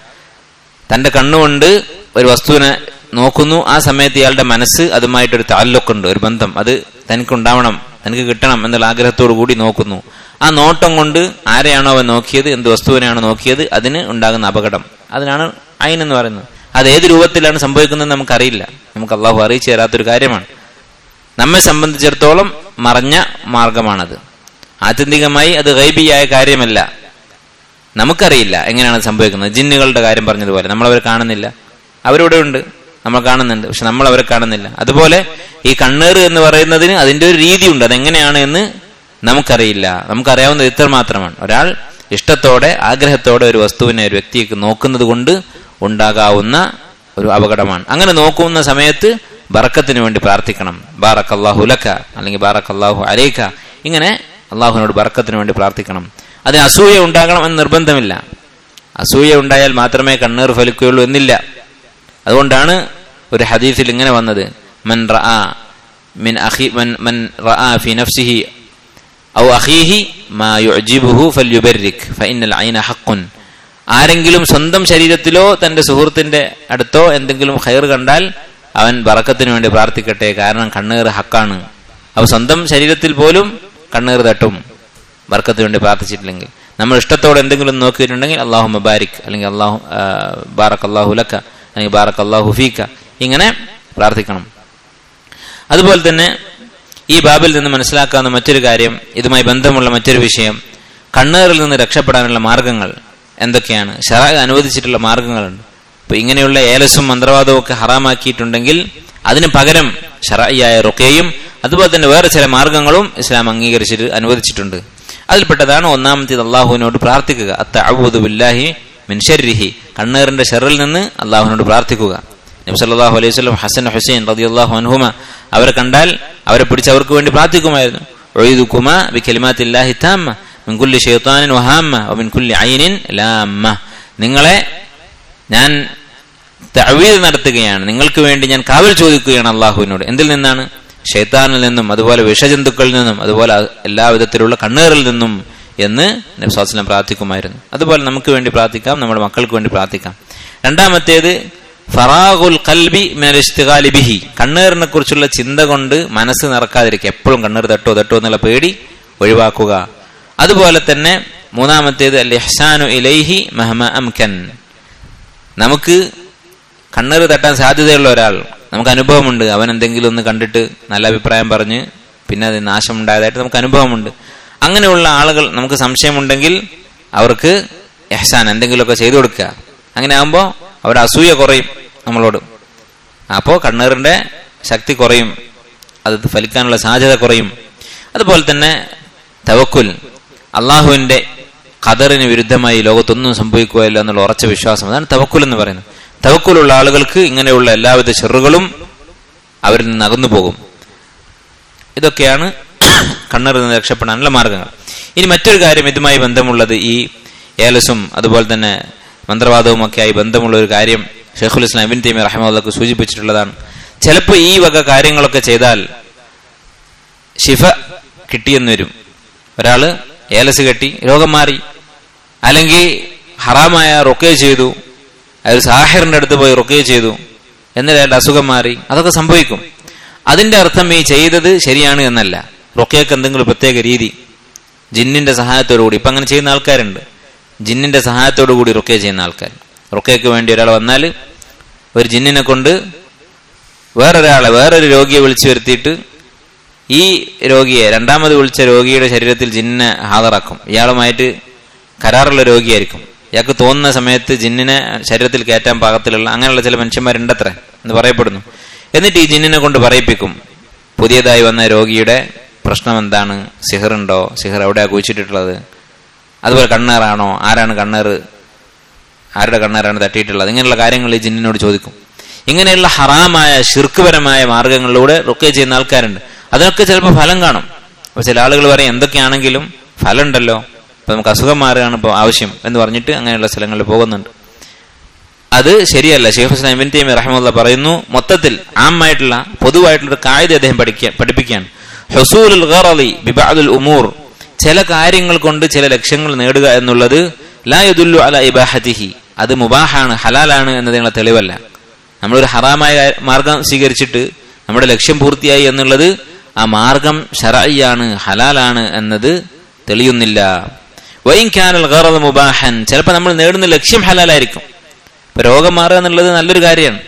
തന്റെ കണ്ണുകൊണ്ട് ഒരു വസ്തുവിനെ നോക്കുന്നു ആ സമയത്ത് ഇയാളുടെ മനസ്സ് അതുമായിട്ടൊരു താലൊക്കുണ്ട് ഒരു ബന്ധം അത് തനിക്കുണ്ടാവണം തനിക്ക് കിട്ടണം എന്നുള്ള ആഗ്രഹത്തോടു കൂടി നോക്കുന്നു ആ നോട്ടം കൊണ്ട് ആരെയാണോ അവൻ നോക്കിയത് എന്ത് വസ്തുവിനെയാണോ നോക്കിയത് അതിന് ഉണ്ടാകുന്ന അപകടം അതിനാണ് അയിൻ എന്ന് പറയുന്നത് അത് ഏത് രൂപത്തിലാണ് സംഭവിക്കുന്നത് നമുക്കറിയില്ല നമുക്ക് അള്ളാഹു അറിയിച്ചു തരാത്തൊരു കാര്യമാണ് നമ്മെ സംബന്ധിച്ചിടത്തോളം മറഞ്ഞ മാർഗമാണത് ആത്യന്തികമായി അത് ഗൈബിയായ കാര്യമല്ല നമുക്കറിയില്ല എങ്ങനെയാണ് സംഭവിക്കുന്നത് ജിന്നുകളുടെ കാര്യം പറഞ്ഞതുപോലെ നമ്മൾ അവരെ കാണുന്നില്ല അവരിവിടെ ഉണ്ട് നമ്മൾ കാണുന്നുണ്ട് പക്ഷെ നമ്മൾ അവരെ കാണുന്നില്ല അതുപോലെ ഈ കണ്ണേറ് എന്ന് പറയുന്നതിന് അതിന്റെ ഒരു രീതിയുണ്ട് അതെങ്ങനെയാണ് എന്ന് നമുക്കറിയില്ല നമുക്കറിയാവുന്നത് ഇത്ര മാത്രമാണ് ഒരാൾ ഇഷ്ടത്തോടെ ആഗ്രഹത്തോടെ ഒരു വസ്തുവിനെ ഒരു വ്യക്തിക്ക് നോക്കുന്നത് കൊണ്ട് ഉണ്ടാകാവുന്ന ഒരു അപകടമാണ് അങ്ങനെ നോക്കുന്ന സമയത്ത് ബറക്കത്തിന് വേണ്ടി പ്രാർത്ഥിക്കണം ബാറക് അള്ളാഹു ലക്ക അല്ലെങ്കിൽ ബാറക് അള്ളാഹു അലേക്ക ഇങ്ങനെ അള്ളാഹുവിനോട് ബറക്കത്തിന് വേണ്ടി പ്രാർത്ഥിക്കണം അതിന് അസൂയ ഉണ്ടാകണം എന്ന് നിർബന്ധമില്ല അസൂയ ഉണ്ടായാൽ മാത്രമേ കണ്ണീർ ഫലിക്കുകയുള്ളൂ എന്നില്ല അതുകൊണ്ടാണ് ഒരു ഹദീസിൽ ഇങ്ങനെ വന്നത് മൻ റആ മിൻ അഖി മൻ മൻ റആ ഫി നഫ്സിഹി ഔ അഖീഹി മാ യുഅജിബുഹു ഫൽയുബർരിക് ഫഇന്നൽ ഐന ഹഖ്ഖുൻ ആരെങ്കിലും സ്വന്തം ശരീരത്തിലോ തന്റെ സുഹൃത്തിന്റെ അടുത്തോ എന്തെങ്കിലും ഖൈർ കണ്ടാൽ അവൻ ബറക്കത്തിന് വേണ്ടി പ്രാർത്ഥിക്കട്ടെ കാരണം കണ്ണീർ ഹക്കാണ് അവ സ്വന്തം ശരീരത്തിൽ പോലും കണ്ണീർ തട്ടും ബർക്കത്തിന് വേണ്ടി പ്രാർത്ഥിച്ചിട്ടില്ലെങ്കിൽ നമ്മൾ ഇഷ്ടത്തോടെ എന്തെങ്കിലും നോക്കിയിട്ടുണ്ടെങ്കിൽ അള്ളാഹു മബാരിക് അല്ലെങ്കിൽ അള്ളാഹു ബാറക് അള്ളാഹു ലക്ക അല്ലെങ്കിൽ ബാറക് അള്ളാഹു ഫീക്ക ഇങ്ങനെ പ്രാർത്ഥിക്കണം അതുപോലെ തന്നെ ഈ ബാബിൽ നിന്ന് മനസ്സിലാക്കാവുന്ന മറ്റൊരു കാര്യം ഇതുമായി ബന്ധമുള്ള മറ്റൊരു വിഷയം കണ്ണേറിൽ നിന്ന് രക്ഷപ്പെടാനുള്ള മാർഗങ്ങൾ എന്തൊക്കെയാണ് ഷറ അനുവദിച്ചിട്ടുള്ള മാർഗങ്ങളുണ്ട് അപ്പൊ ഇങ്ങനെയുള്ള ഏലസും മന്ത്രവാദവും ഒക്കെ ഹറാമാക്കിയിട്ടുണ്ടെങ്കിൽ അതിന് പകരം ഷറയായ റുക്കയും അതുപോലെ തന്നെ വേറെ ചില മാർഗങ്ങളും ഇസ്ലാം അംഗീകരിച്ചിട്ട് അനുവദിച്ചിട്ടുണ്ട് അതിൽപ്പെട്ടതാണ് ഒന്നാമത്തേത് അള്ളാഹുവിനോട് പ്രാർത്ഥിക്കുക അത്തഅബൂദു ബില്ലാഹി മിൻ ഷർരിഹി കണ്ണേറിന്റെ ഷെറിൽ നിന്ന് അള്ളാഹുവിനോട് പ്രാർത്ഥിക്കുക നബി സല്ലല്ലാഹു അലൈഹി വസല്ലം ഹസൻ ഹുസൈൻ റളിയല്ലാഹു അൻഹുമ അവരെ കണ്ടാൽ അവരെ പിടിച്ച് അവർക്ക് വേണ്ടി പ്രാർത്ഥിക്കുമായിരുന്നു ഉഈദുകുമ ബികലിമാത്തില്ലാഹി താമ്മ മിൻ കുല്ലി ശൈത്താനിൻ വഹാമ്മ വമിൻ കുല്ലി ഐനിൻ ലാമ്മ നിങ്ങളെ ഞാൻ തഅവീദ് നടത്തുകയാണ് നിങ്ങൾക്ക് വേണ്ടി ഞാൻ കാവൽ ചോദിക്കുകയാണ് അള്ളാഹുവിനോട് എന്തിൽ നിന്നാണ് ഷെയ്ത്താനിൽ നിന്നും അതുപോലെ വിഷജന്തുക്കളിൽ നിന്നും അതുപോലെ എല്ലാ വിധത്തിലുള്ള കണ്ണേറിൽ നിന്നും എന്ന് നബ്സാസ്ലം പ്രാർത്ഥിക്കുമായിരുന്നു അതുപോലെ നമുക്ക് വേണ്ടി പ്രാർത്ഥിക്കാം നമ്മുടെ മക്കൾക്ക് വേണ്ടി പ്രാർത്ഥിക്കാം രണ്ടാമത്തേത് ഫറാഖുൽ കൽബി ബിഹി കണ്ണേറിനെ കുറിച്ചുള്ള ചിന്ത കൊണ്ട് മനസ്സ് നിറക്കാതിരിക്കുക എപ്പോഴും കണ്ണീർ തട്ടോ തട്ടോ എന്നുള്ള പേടി ഒഴിവാക്കുക അതുപോലെ തന്നെ മൂന്നാമത്തേത് അൽ ഇഹ്സാനു ഇലൈഹി മഹമ അംകൻ നമുക്ക് കണ്ണീർ തട്ടാൻ സാധ്യതയുള്ള ഒരാൾ നമുക്ക് അനുഭവമുണ്ട് അവൻ എന്തെങ്കിലും ഒന്ന് കണ്ടിട്ട് നല്ല അഭിപ്രായം പറഞ്ഞ് പിന്നെ അത് നാശമുണ്ടായതായിട്ട് നമുക്ക് അനുഭവമുണ്ട് അങ്ങനെയുള്ള ആളുകൾ നമുക്ക് സംശയമുണ്ടെങ്കിൽ അവർക്ക് എഹ്സാൻ എന്തെങ്കിലുമൊക്കെ ചെയ്തു കൊടുക്കുക അങ്ങനെ ആകുമ്പോൾ അവരുടെ അസൂയ കുറയും നമ്മളോട് അപ്പോൾ കണ്ണീറിന്റെ ശക്തി കുറയും അത് ഫലിക്കാനുള്ള സാധ്യത കുറയും അതുപോലെ തന്നെ തവക്കുൽ അള്ളാഹുവിന്റെ ഖദറിന് വിരുദ്ധമായി ലോകത്തൊന്നും സംഭവിക്കുകയില്ല എന്നുള്ള ഉറച്ച വിശ്വാസം അതാണ് തവക്കുൽ എന്ന് പറയുന്നത് തവക്കുലുള്ള ആളുകൾക്ക് ഇങ്ങനെയുള്ള എല്ലാവിധ ചെറുകളും അവരിൽ നിന്ന് അകന്നു പോകും ഇതൊക്കെയാണ് കണ്ണറിൽ നിന്ന് രക്ഷപ്പെടാനുള്ള മാർഗങ്ങൾ ഇനി മറ്റൊരു കാര്യം ഇതുമായി ബന്ധമുള്ളത് ഈ ഏലസും അതുപോലെ തന്നെ മന്ത്രവാദവും ഒക്കെ ആയി ബന്ധമുള്ള ഒരു കാര്യം ഷെയ്ഖുൽ ഇസ്ലാം ഇബിൻ തൈമി റഹ്മുള്ളക്ക് സൂചിപ്പിച്ചിട്ടുള്ളതാണ് ചിലപ്പോൾ ഈ വക കാര്യങ്ങളൊക്കെ ചെയ്താൽ ഷിഫ കിട്ടിയെന്ന് വരും ഒരാള് ഏലസ് കെട്ടി രോഗം മാറി അല്ലെങ്കിൽ ഹറാമായ റൊക്കേ ചെയ്തു അയാൾ സാഹിറിന്റെ അടുത്ത് പോയി റൊക്കേ ചെയ്തു എന്നിട്ട് അയാളുടെ അസുഖം മാറി അതൊക്കെ സംഭവിക്കും അതിന്റെ അർത്ഥം ഈ ചെയ്തത് ശരിയാണ് എന്നല്ല റൊക്കയ്ക്ക് എന്തെങ്കിലും പ്രത്യേക രീതി ജിന്നിന്റെ സഹായത്തോടു കൂടി ഇപ്പൊ അങ്ങനെ ചെയ്യുന്ന ആൾക്കാരുണ്ട് ജിന്നിന്റെ സഹായത്തോടു കൂടി റൊക്കേ ചെയ്യുന്ന ആൾക്കാർ റൊക്കയ്ക്ക് വേണ്ടി ഒരാൾ വന്നാൽ ഒരു ജിന്നിനെ കൊണ്ട് വേറൊരാളെ വേറൊരു രോഗിയെ വിളിച്ചു വരുത്തിയിട്ട് ഈ രോഗിയെ രണ്ടാമത് വിളിച്ച രോഗിയുടെ ശരീരത്തിൽ ജിന്നിനെ ഹാജറാക്കും ഇയാളുമായിട്ട് കരാറുള്ള രോഗിയായിരിക്കും ഇയാൾക്ക് തോന്നുന്ന സമയത്ത് ജിന്നിനെ ശരീരത്തിൽ കയറ്റാൻ പാകത്തിലുള്ള അങ്ങനെയുള്ള ചില മനുഷ്യന്മാരുണ്ടത്രേ എന്ന് പറയപ്പെടുന്നു എന്നിട്ട് ഈ ജിന്നിനെ കൊണ്ട് പറയിപ്പിക്കും പുതിയതായി വന്ന രോഗിയുടെ പ്രശ്നം എന്താണ് സിഹറുണ്ടോ സിഹർ എവിടെയാ കുഴിച്ചിട്ടിട്ടുള്ളത് അതുപോലെ കണ്ണേറാണോ ആരാണ് കണ്ണേറ് ആരുടെ കണ്ണേറാണ് തട്ടിയിട്ടുള്ളത് ഇങ്ങനെയുള്ള കാര്യങ്ങൾ ഈ ജിന്നിനോട് ചോദിക്കും ഇങ്ങനെയുള്ള ഹറാമായ ശിർക്കുപരമായ മാർഗങ്ങളിലൂടെ റുക്കേ ചെയ്യുന്ന ആൾക്കാരുണ്ട് അതിനൊക്കെ ചിലപ്പോൾ ഫലം കാണും അപ്പൊ ചില ആളുകൾ പറയും എന്തൊക്കെയാണെങ്കിലും ഫലം ഉണ്ടല്ലോ അപ്പൊ നമുക്ക് അസുഖം മാറുകയാണ് ഇപ്പോൾ ആവശ്യം എന്ന് പറഞ്ഞിട്ട് അങ്ങനെയുള്ള സ്ഥലങ്ങളിൽ പോകുന്നുണ്ട് അത് ശരിയല്ല ഷെയ്ഖ് ഹുസ്ലാം ഇബിൻ തൈമി റഹ്മുല്ല പറയുന്നു മൊത്തത്തിൽ ആമായിട്ടുള്ള പൊതുവായിട്ടുള്ള ഒരു കായിക അദ്ദേഹം പഠിക്കാൻ പഠിപ്പിക്കാൻ ഹുസൂലുൽ ഗറളി ബിബഅദുൽ ഉമൂർ ചില കാര്യങ്ങൾ കൊണ്ട് ചില ലക്ഷ്യങ്ങൾ നേടുക എന്നുള്ളത് ലാ യദുല്ലു അല ഇബാഹത്തിഹി അത് മുബാഹാണ് ഹലാലാണ് എന്നതിനുള്ള തെളിവല്ല നമ്മളൊരു ഹറാമായ മാർഗം സ്വീകരിച്ചിട്ട് നമ്മുടെ ലക്ഷ്യം പൂർത്തിയായി എന്നുള്ളത് ആ മാർഗം ഷറായിയാണ് ഹലാലാണ് എന്നത് തെളിയുന്നില്ല വൈൻ ക്യാനൽ ഗറൽ മുബാഹൻ ചിലപ്പോൾ നമ്മൾ നേടുന്ന ലക്ഷ്യം ഹലാലായിരിക്കും ഇപ്പൊ രോഗം മാറുക എന്നുള്ളത് നല്ലൊരു കാര്യമാണ്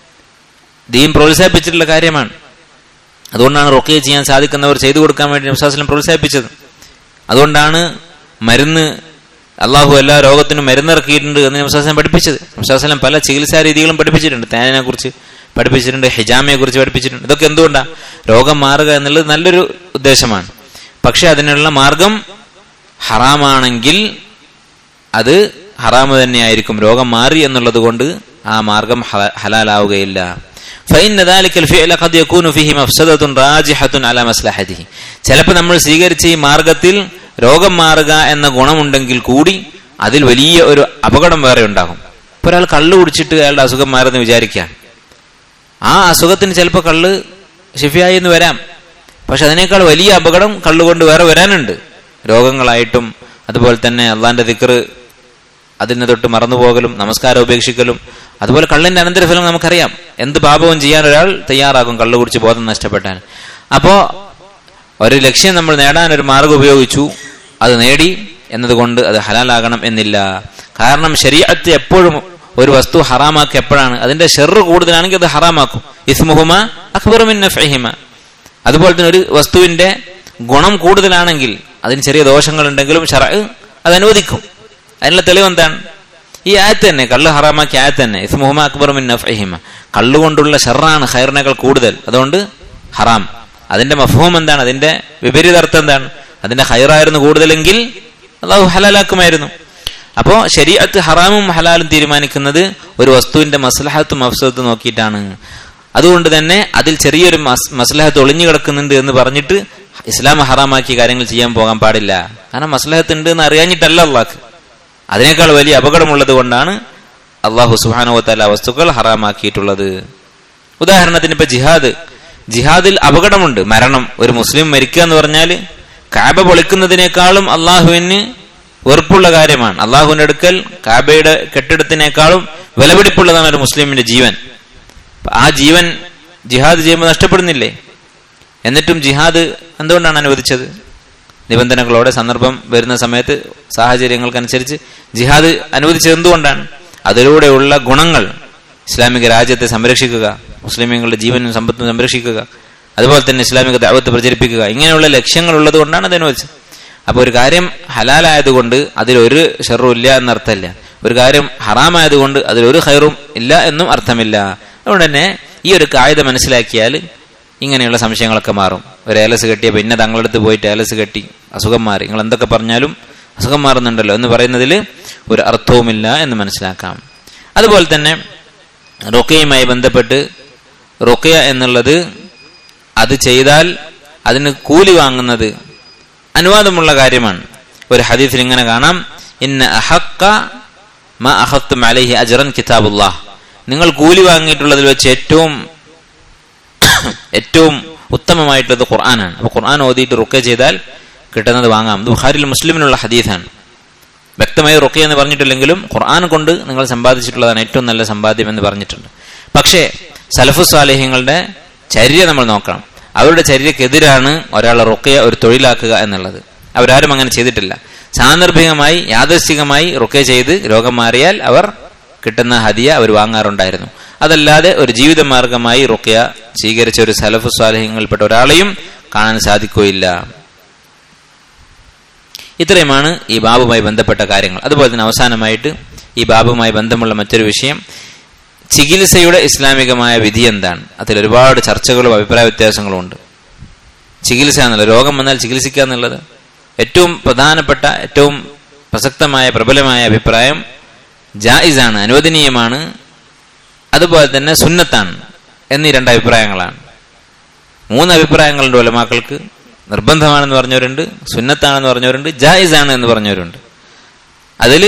ദീൻ പ്രോത്സാഹിപ്പിച്ചിട്ടുള്ള കാര്യമാണ് അതുകൊണ്ടാണ് റൊക്കയെ ചെയ്യാൻ സാധിക്കുന്നവർ ചെയ്തു കൊടുക്കാൻ വേണ്ടി നബ്സാസ്ലം പ്രോത്സാഹിപ്പിച്ചത് അതുകൊണ്ടാണ് മരുന്ന് അള്ളാഹു എല്ലാ രോഗത്തിനും മരുന്നിറക്കിയിട്ടുണ്ട് എന്ന് നബ്സാസ്ലം പഠിപ്പിച്ചത് നബ്സാസ്ലം പല ചികിത്സാ രീതികളും പഠിപ്പിച്ചിട്ടുണ്ട് തേനിനെ കുറിച്ച് പഠിപ്പിച്ചിട്ടുണ്ട് ഹിജാമയെ കുറിച്ച് പഠിപ്പിച്ചിട്ടുണ്ട് ഇതൊക്കെ എന്തുകൊണ്ടാണ് രോഗം മാറുക എന്നുള്ളത് നല്ലൊരു ഉദ്ദേശമാണ് പക്ഷെ അതിനുള്ള മാർഗം ഹറാമാണെങ്കിൽ അത് ഹറാമ് തന്നെയായിരിക്കും രോഗം മാറി എന്നുള്ളത് കൊണ്ട് ആ മാർഗം ഹലാലാവുകയില്ല ചിലപ്പോൾ നമ്മൾ സ്വീകരിച്ച ഈ മാർഗത്തിൽ രോഗം മാറുക എന്ന ഗുണമുണ്ടെങ്കിൽ കൂടി അതിൽ വലിയ ഒരു അപകടം വേറെ ഉണ്ടാകും ഇപ്പൊ ഒരാൾ കള്ള് കുടിച്ചിട്ട് അയാളുടെ അസുഖം മാറുന്ന വിചാരിക്കുക ആ അസുഖത്തിന് ചിലപ്പോൾ കള്ള് ഷിഫിയായി എന്ന് വരാം പക്ഷെ അതിനേക്കാൾ വലിയ അപകടം കള്ളുകൊണ്ട് വേറെ വരാനുണ്ട് രോഗങ്ങളായിട്ടും അതുപോലെ തന്നെ അള്ളാന്റെ ദിക്കറ് അതിന് തൊട്ട് മറന്നുപോകലും നമസ്കാരം ഉപേക്ഷിക്കലും അതുപോലെ കള്ളിന്റെ അനന്തരഫലം നമുക്കറിയാം എന്ത് പാപവും ചെയ്യാൻ ഒരാൾ തയ്യാറാകും കള്ളു കുടിച്ച് ബോധം നഷ്ടപ്പെട്ടാൽ അപ്പോ ഒരു ലക്ഷ്യം നമ്മൾ നേടാൻ ഒരു മാർഗം ഉപയോഗിച്ചു അത് നേടി എന്നതുകൊണ്ട് അത് ഹലാലാകണം എന്നില്ല കാരണം ശരീരത്ത് എപ്പോഴും ഒരു വസ്തു ഹറാമാക്കി എപ്പോഴാണ് അതിന്റെ ഷെറ് കൂടുതലാണെങ്കിൽ അത് ഹറാമാക്കും ഇസ്മുഹുമ അക്ബറുമിൻ ഫഹിമ അതുപോലെ തന്നെ ഒരു വസ്തുവിന്റെ ഗുണം കൂടുതലാണെങ്കിൽ അതിന് ചെറിയ ദോഷങ്ങൾ ഉണ്ടെങ്കിലും ഷറ അത് അനുവദിക്കും അതിനുള്ള തെളിവ് എന്താണ് ഈ ആയത്ത് തന്നെ കള്ള് ഹറാമാക്കിയ ആയത്ത് തന്നെ ഇസ്മുഹുമ അക്ബറുമിൻ ഫഹിമ കള്ളുകൊണ്ടുള്ള ഷെറാണ് ഹൈറിനേക്കാൾ കൂടുതൽ അതുകൊണ്ട് ഹറാം അതിന്റെ മഫഹൂം എന്താണ് അതിന്റെ വിപരീതാർത്ഥം എന്താണ് അതിന്റെ ഹൈറായിരുന്നു കൂടുതലെങ്കിൽ അള്ളാഹു ഹലാലാക്കുമായിരുന്നു അപ്പോ ശരീഅത്ത് ഹറാമും ഹലാലും തീരുമാനിക്കുന്നത് ഒരു വസ്തുവിന്റെ മസ്ലഹത്തും മഫ്സത്തും നോക്കിയിട്ടാണ് അതുകൊണ്ട് തന്നെ അതിൽ ചെറിയൊരു മസ്ലഹത്ത് ഒളിഞ്ഞു കിടക്കുന്നുണ്ട് എന്ന് പറഞ്ഞിട്ട് ഇസ്ലാം ഹറാമാക്കിയ കാര്യങ്ങൾ ചെയ്യാൻ പോകാൻ പാടില്ല കാരണം മസ്ലഹത്ത് ഉണ്ട് എന്ന് അറിയാഞ്ഞിട്ടല്ല അള്ളാഹ് അതിനേക്കാൾ വലിയ അപകടമുള്ളത് കൊണ്ടാണ് അള്ളാഹു സുഹാനുവത്തല വസ്തുക്കൾ ഹറാമാക്കിയിട്ടുള്ളത് ഉദാഹരണത്തിന് ഇപ്പൊ ജിഹാദ് ജിഹാദിൽ അപകടമുണ്ട് മരണം ഒരു മുസ്ലിം മരിക്കുക എന്ന് പറഞ്ഞാൽ കാബ പൊളിക്കുന്നതിനേക്കാളും അള്ളാഹുവിന് വെറുപ്പുള്ള കാര്യമാണ് അള്ളാഹുവിന്റെ അടുക്കൽ കാബയുടെ കെട്ടിടത്തിനേക്കാളും വിലപിടിപ്പുള്ളതാണ് ഒരു മുസ്ലിമിന്റെ ജീവൻ ആ ജീവൻ ജിഹാദ് ചെയ്യുമ്പോൾ നഷ്ടപ്പെടുന്നില്ലേ എന്നിട്ടും ജിഹാദ് എന്തുകൊണ്ടാണ് അനുവദിച്ചത് നിബന്ധനകളോടെ സന്ദർഭം വരുന്ന സമയത്ത് സാഹചര്യങ്ങൾക്കനുസരിച്ച് ജിഹാദ് അനുവദിച്ചത് എന്തുകൊണ്ടാണ് അതിലൂടെയുള്ള ഗുണങ്ങൾ ഇസ്ലാമിക രാജ്യത്തെ സംരക്ഷിക്കുക മുസ്ലിമീങ്ങളുടെ ജീവനും സമ്പത്തും സംരക്ഷിക്കുക അതുപോലെ തന്നെ ഇസ്ലാമിക ദാവത്ത് പ്രചരിപ്പിക്കുക ഇങ്ങനെയുള്ള ലക്ഷ്യങ്ങൾ ഉള്ളത് കൊണ്ടാണ് അത് അനുവദിച്ചത് അപ്പൊ ഒരു കാര്യം ഹലാലായതുകൊണ്ട് അതിലൊരു ഷെറും ഇല്ല എന്നർത്ഥമില്ല ഒരു കാര്യം ഹറാമായതുകൊണ്ട് അതിലൊരു ഹൈറും ഇല്ല എന്നും അർത്ഥമില്ല അതുകൊണ്ട് തന്നെ ഈ ഒരു കായത മനസ്സിലാക്കിയാൽ ഇങ്ങനെയുള്ള സംശയങ്ങളൊക്കെ മാറും ഒരു ഏലസ് കെട്ടിയ പിന്നെ തങ്ങളടുത്ത് പോയിട്ട് ഏലസ് കെട്ടി അസുഖം മാറി നിങ്ങൾ എന്തൊക്കെ പറഞ്ഞാലും അസുഖം മാറുന്നുണ്ടല്ലോ എന്ന് പറയുന്നതിൽ ഒരു അർത്ഥവുമില്ല എന്ന് മനസ്സിലാക്കാം അതുപോലെ തന്നെ റൊക്കയുമായി ബന്ധപ്പെട്ട് റൊക്കയ എന്നുള്ളത് അത് ചെയ്താൽ അതിന് കൂലി വാങ്ങുന്നത് അനുവാദമുള്ള കാര്യമാണ് ഒരു ഹദീസിൽ ഇങ്ങനെ കാണാം ഇന്ന അഹക്ക മ അഹത്തും അലൈഹി അജറൻ കിതാബുല്ലാഹ് നിങ്ങൾ കൂലി വാങ്ങിയിട്ടുള്ളതിൽ വെച്ച് ഏറ്റവും ഏറ്റവും ഉത്തമമായിട്ടുള്ളത് ഖുർആനാണ് അപ്പൊ ഖുർആൻ ഓതിയിട്ട് റുക്ക ചെയ്താൽ കിട്ടുന്നത് വാങ്ങാം ഇത് ബുഖാരിൽ മുസ്ലിമിനുള്ള ഹദീസാണ് വ്യക്തമായി റുക്ക എന്ന് പറഞ്ഞിട്ടില്ലെങ്കിലും ഖുർആൻ കൊണ്ട് നിങ്ങൾ സമ്പാദിച്ചിട്ടുള്ളതാണ് ഏറ്റവും നല്ല സമ്പാദ്യം എന്ന് പറഞ്ഞിട്ടുണ്ട് പക്ഷേ സലഫു സാലേഹ്യങ്ങളുടെ ചര്യ നമ്മൾ നോക്കണം അവരുടെ ചര്യക്കെതിരാണ് ഒരാളെ റുക്കയ ഒരു തൊഴിലാക്കുക എന്നുള്ളത് അവരാരും അങ്ങനെ ചെയ്തിട്ടില്ല സാന്ദർഭികമായി യാദൃശികമായി റുക്കയ ചെയ്ത് രോഗം മാറിയാൽ അവർ കിട്ടുന്ന ഹദിയ അവർ വാങ്ങാറുണ്ടായിരുന്നു അതല്ലാതെ ഒരു ജീവിത മാർഗമായി റുക്കയ സ്വീകരിച്ച ഒരു സലഫു സ്വാലഹ്യങ്ങളിൽപ്പെട്ട ഒരാളെയും കാണാൻ സാധിക്കുകയില്ല ഇത്രയുമാണ് ഈ ബാബുമായി ബന്ധപ്പെട്ട കാര്യങ്ങൾ അതുപോലെ തന്നെ അവസാനമായിട്ട് ഈ ബാബുമായി ബന്ധമുള്ള മറ്റൊരു വിഷയം ചികിത്സയുടെ ഇസ്ലാമികമായ വിധി എന്താണ് അതിൽ ഒരുപാട് ചർച്ചകളും അഭിപ്രായ വ്യത്യാസങ്ങളും ഉണ്ട് ചികിത്സ എന്നുള്ളത് രോഗം വന്നാൽ ചികിത്സിക്കുക എന്നുള്ളത് ഏറ്റവും പ്രധാനപ്പെട്ട ഏറ്റവും പ്രസക്തമായ പ്രബലമായ അഭിപ്രായം ജായിസാണ് അനുവദനീയമാണ് അതുപോലെ തന്നെ സുന്നത്താണ് എന്നീ രണ്ട് അഭിപ്രായങ്ങളാണ് മൂന്ന് അഭിപ്രായങ്ങളുണ്ട് ഒലമാക്കൾക്ക് നിർബന്ധമാണെന്ന് പറഞ്ഞവരുണ്ട് സുന്നത്താണെന്ന് പറഞ്ഞവരുണ്ട് ജായിസാണ് എന്ന് പറഞ്ഞവരുണ്ട് അതിൽ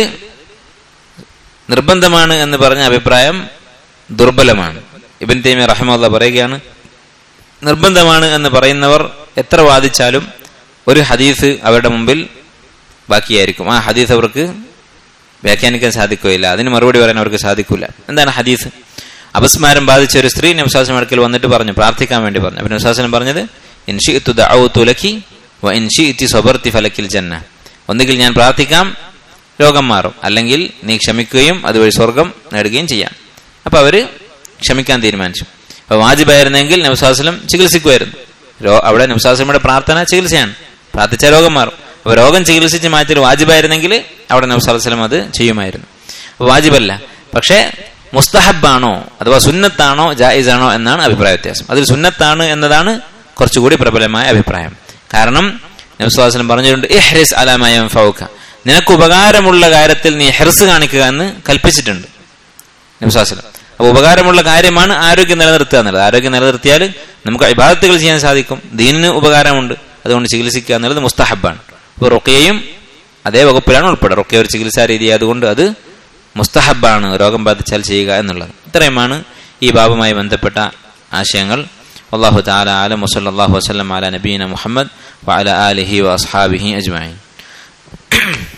നിർബന്ധമാണ് എന്ന് പറഞ്ഞ അഭിപ്രായം ദുർബലമാണ് ഇബൻ തൈമി റഹമുല്ല പറയുകയാണ് നിർബന്ധമാണ് എന്ന് പറയുന്നവർ എത്ര വാദിച്ചാലും ഒരു ഹദീസ് അവരുടെ മുമ്പിൽ ബാക്കിയായിരിക്കും ആ ഹദീസ് അവർക്ക് വ്യാഖ്യാനിക്കാൻ സാധിക്കുകയില്ല അതിന് മറുപടി പറയാൻ അവർക്ക് സാധിക്കില്ല എന്താണ് ഹദീസ് അപസ്മാരം ബാധിച്ച ഒരു സ്ത്രീ നബ്സാസനം അടുക്കൽ വന്നിട്ട് പറഞ്ഞു പ്രാർത്ഥിക്കാൻ വേണ്ടി പറഞ്ഞു അപ്പൊ നബ്സാസനം പറഞ്ഞത് ഇൻഷി തുലക്കി ഇൻഷി ഇത്തി സ്വബർത്തി ഫലക്കിൽ ജന്ന ഒന്നുകിൽ ഞാൻ പ്രാർത്ഥിക്കാം രോഗം മാറും അല്ലെങ്കിൽ നീ ക്ഷമിക്കുകയും അതുവഴി സ്വർഗം നേടുകയും ചെയ്യാം അപ്പൊ അവര് ക്ഷമിക്കാൻ തീരുമാനിച്ചു അപ്പൊ വാജിബായിരുന്നെങ്കിൽ നബ്സാസ്ലം ചികിത്സിക്കുമായിരുന്നു അവിടെ നബ്സാസ്ലമയുടെ പ്രാർത്ഥന ചികിത്സയാണ് പ്രാർത്ഥിച്ച രോഗം മാറും അപ്പൊ രോഗം ചികിത്സിച്ച് മാറ്റൽ വാജിബായിരുന്നെങ്കിൽ അവിടെ നബ്സാസ്ലം അത് ചെയ്യുമായിരുന്നു അപ്പൊ വാജിബല്ല പക്ഷേ മുസ്തഹബാണോ അഥവാ സുന്നത്താണോ ജായിസാണോ എന്നാണ് അഭിപ്രായ വ്യത്യാസം അതിൽ സുന്നത്താണ് എന്നതാണ് കുറച്ചുകൂടി പ്രബലമായ അഭിപ്രായം കാരണം നബ്സ്വാസനം പറഞ്ഞിട്ടുണ്ട് ഇഹ്റിസ് അലാമായ ഫൗക്ക നിനക്ക് ഉപകാരമുള്ള കാര്യത്തിൽ നീ ഹെർസ് കാണിക്കുക എന്ന് കൽപ്പിച്ചിട്ടുണ്ട് നബ്സ്വാസനം അപ്പൊ ഉപകാരമുള്ള കാര്യമാണ് ആരോഗ്യം നിലനിർത്തുക എന്നുള്ളത് ആരോഗ്യം നിലനിർത്തിയാൽ നമുക്ക് ഇബാദത്തുകൾ ചെയ്യാൻ സാധിക്കും ദീനിന് ഉപകാരമുണ്ട് അതുകൊണ്ട് ചികിത്സിക്കുക എന്നുള്ളത് മുസ്തഹബാണ് അപ്പോൾ റൊക്കയും അതേ വകുപ്പിലാണ് ഉൾപ്പെടുക റൊക്കെ ഒരു ചികിത്സാ രീതി അതുകൊണ്ട് അത് മുസ്തഹബാണ് രോഗം ബാധിച്ചാൽ ചെയ്യുക എന്നുള്ളത് ഇത്രയുമാണ് ഈ ബാബുമായി ബന്ധപ്പെട്ട ആശയങ്ങൾ അള്ളാഹു താല ആലം വസല്ലാഹു വസ്ലം അല നബീന മുഹമ്മദ് വഅല ആലിഹി വഅസ്ഹാബിഹി അജ്മഈൻ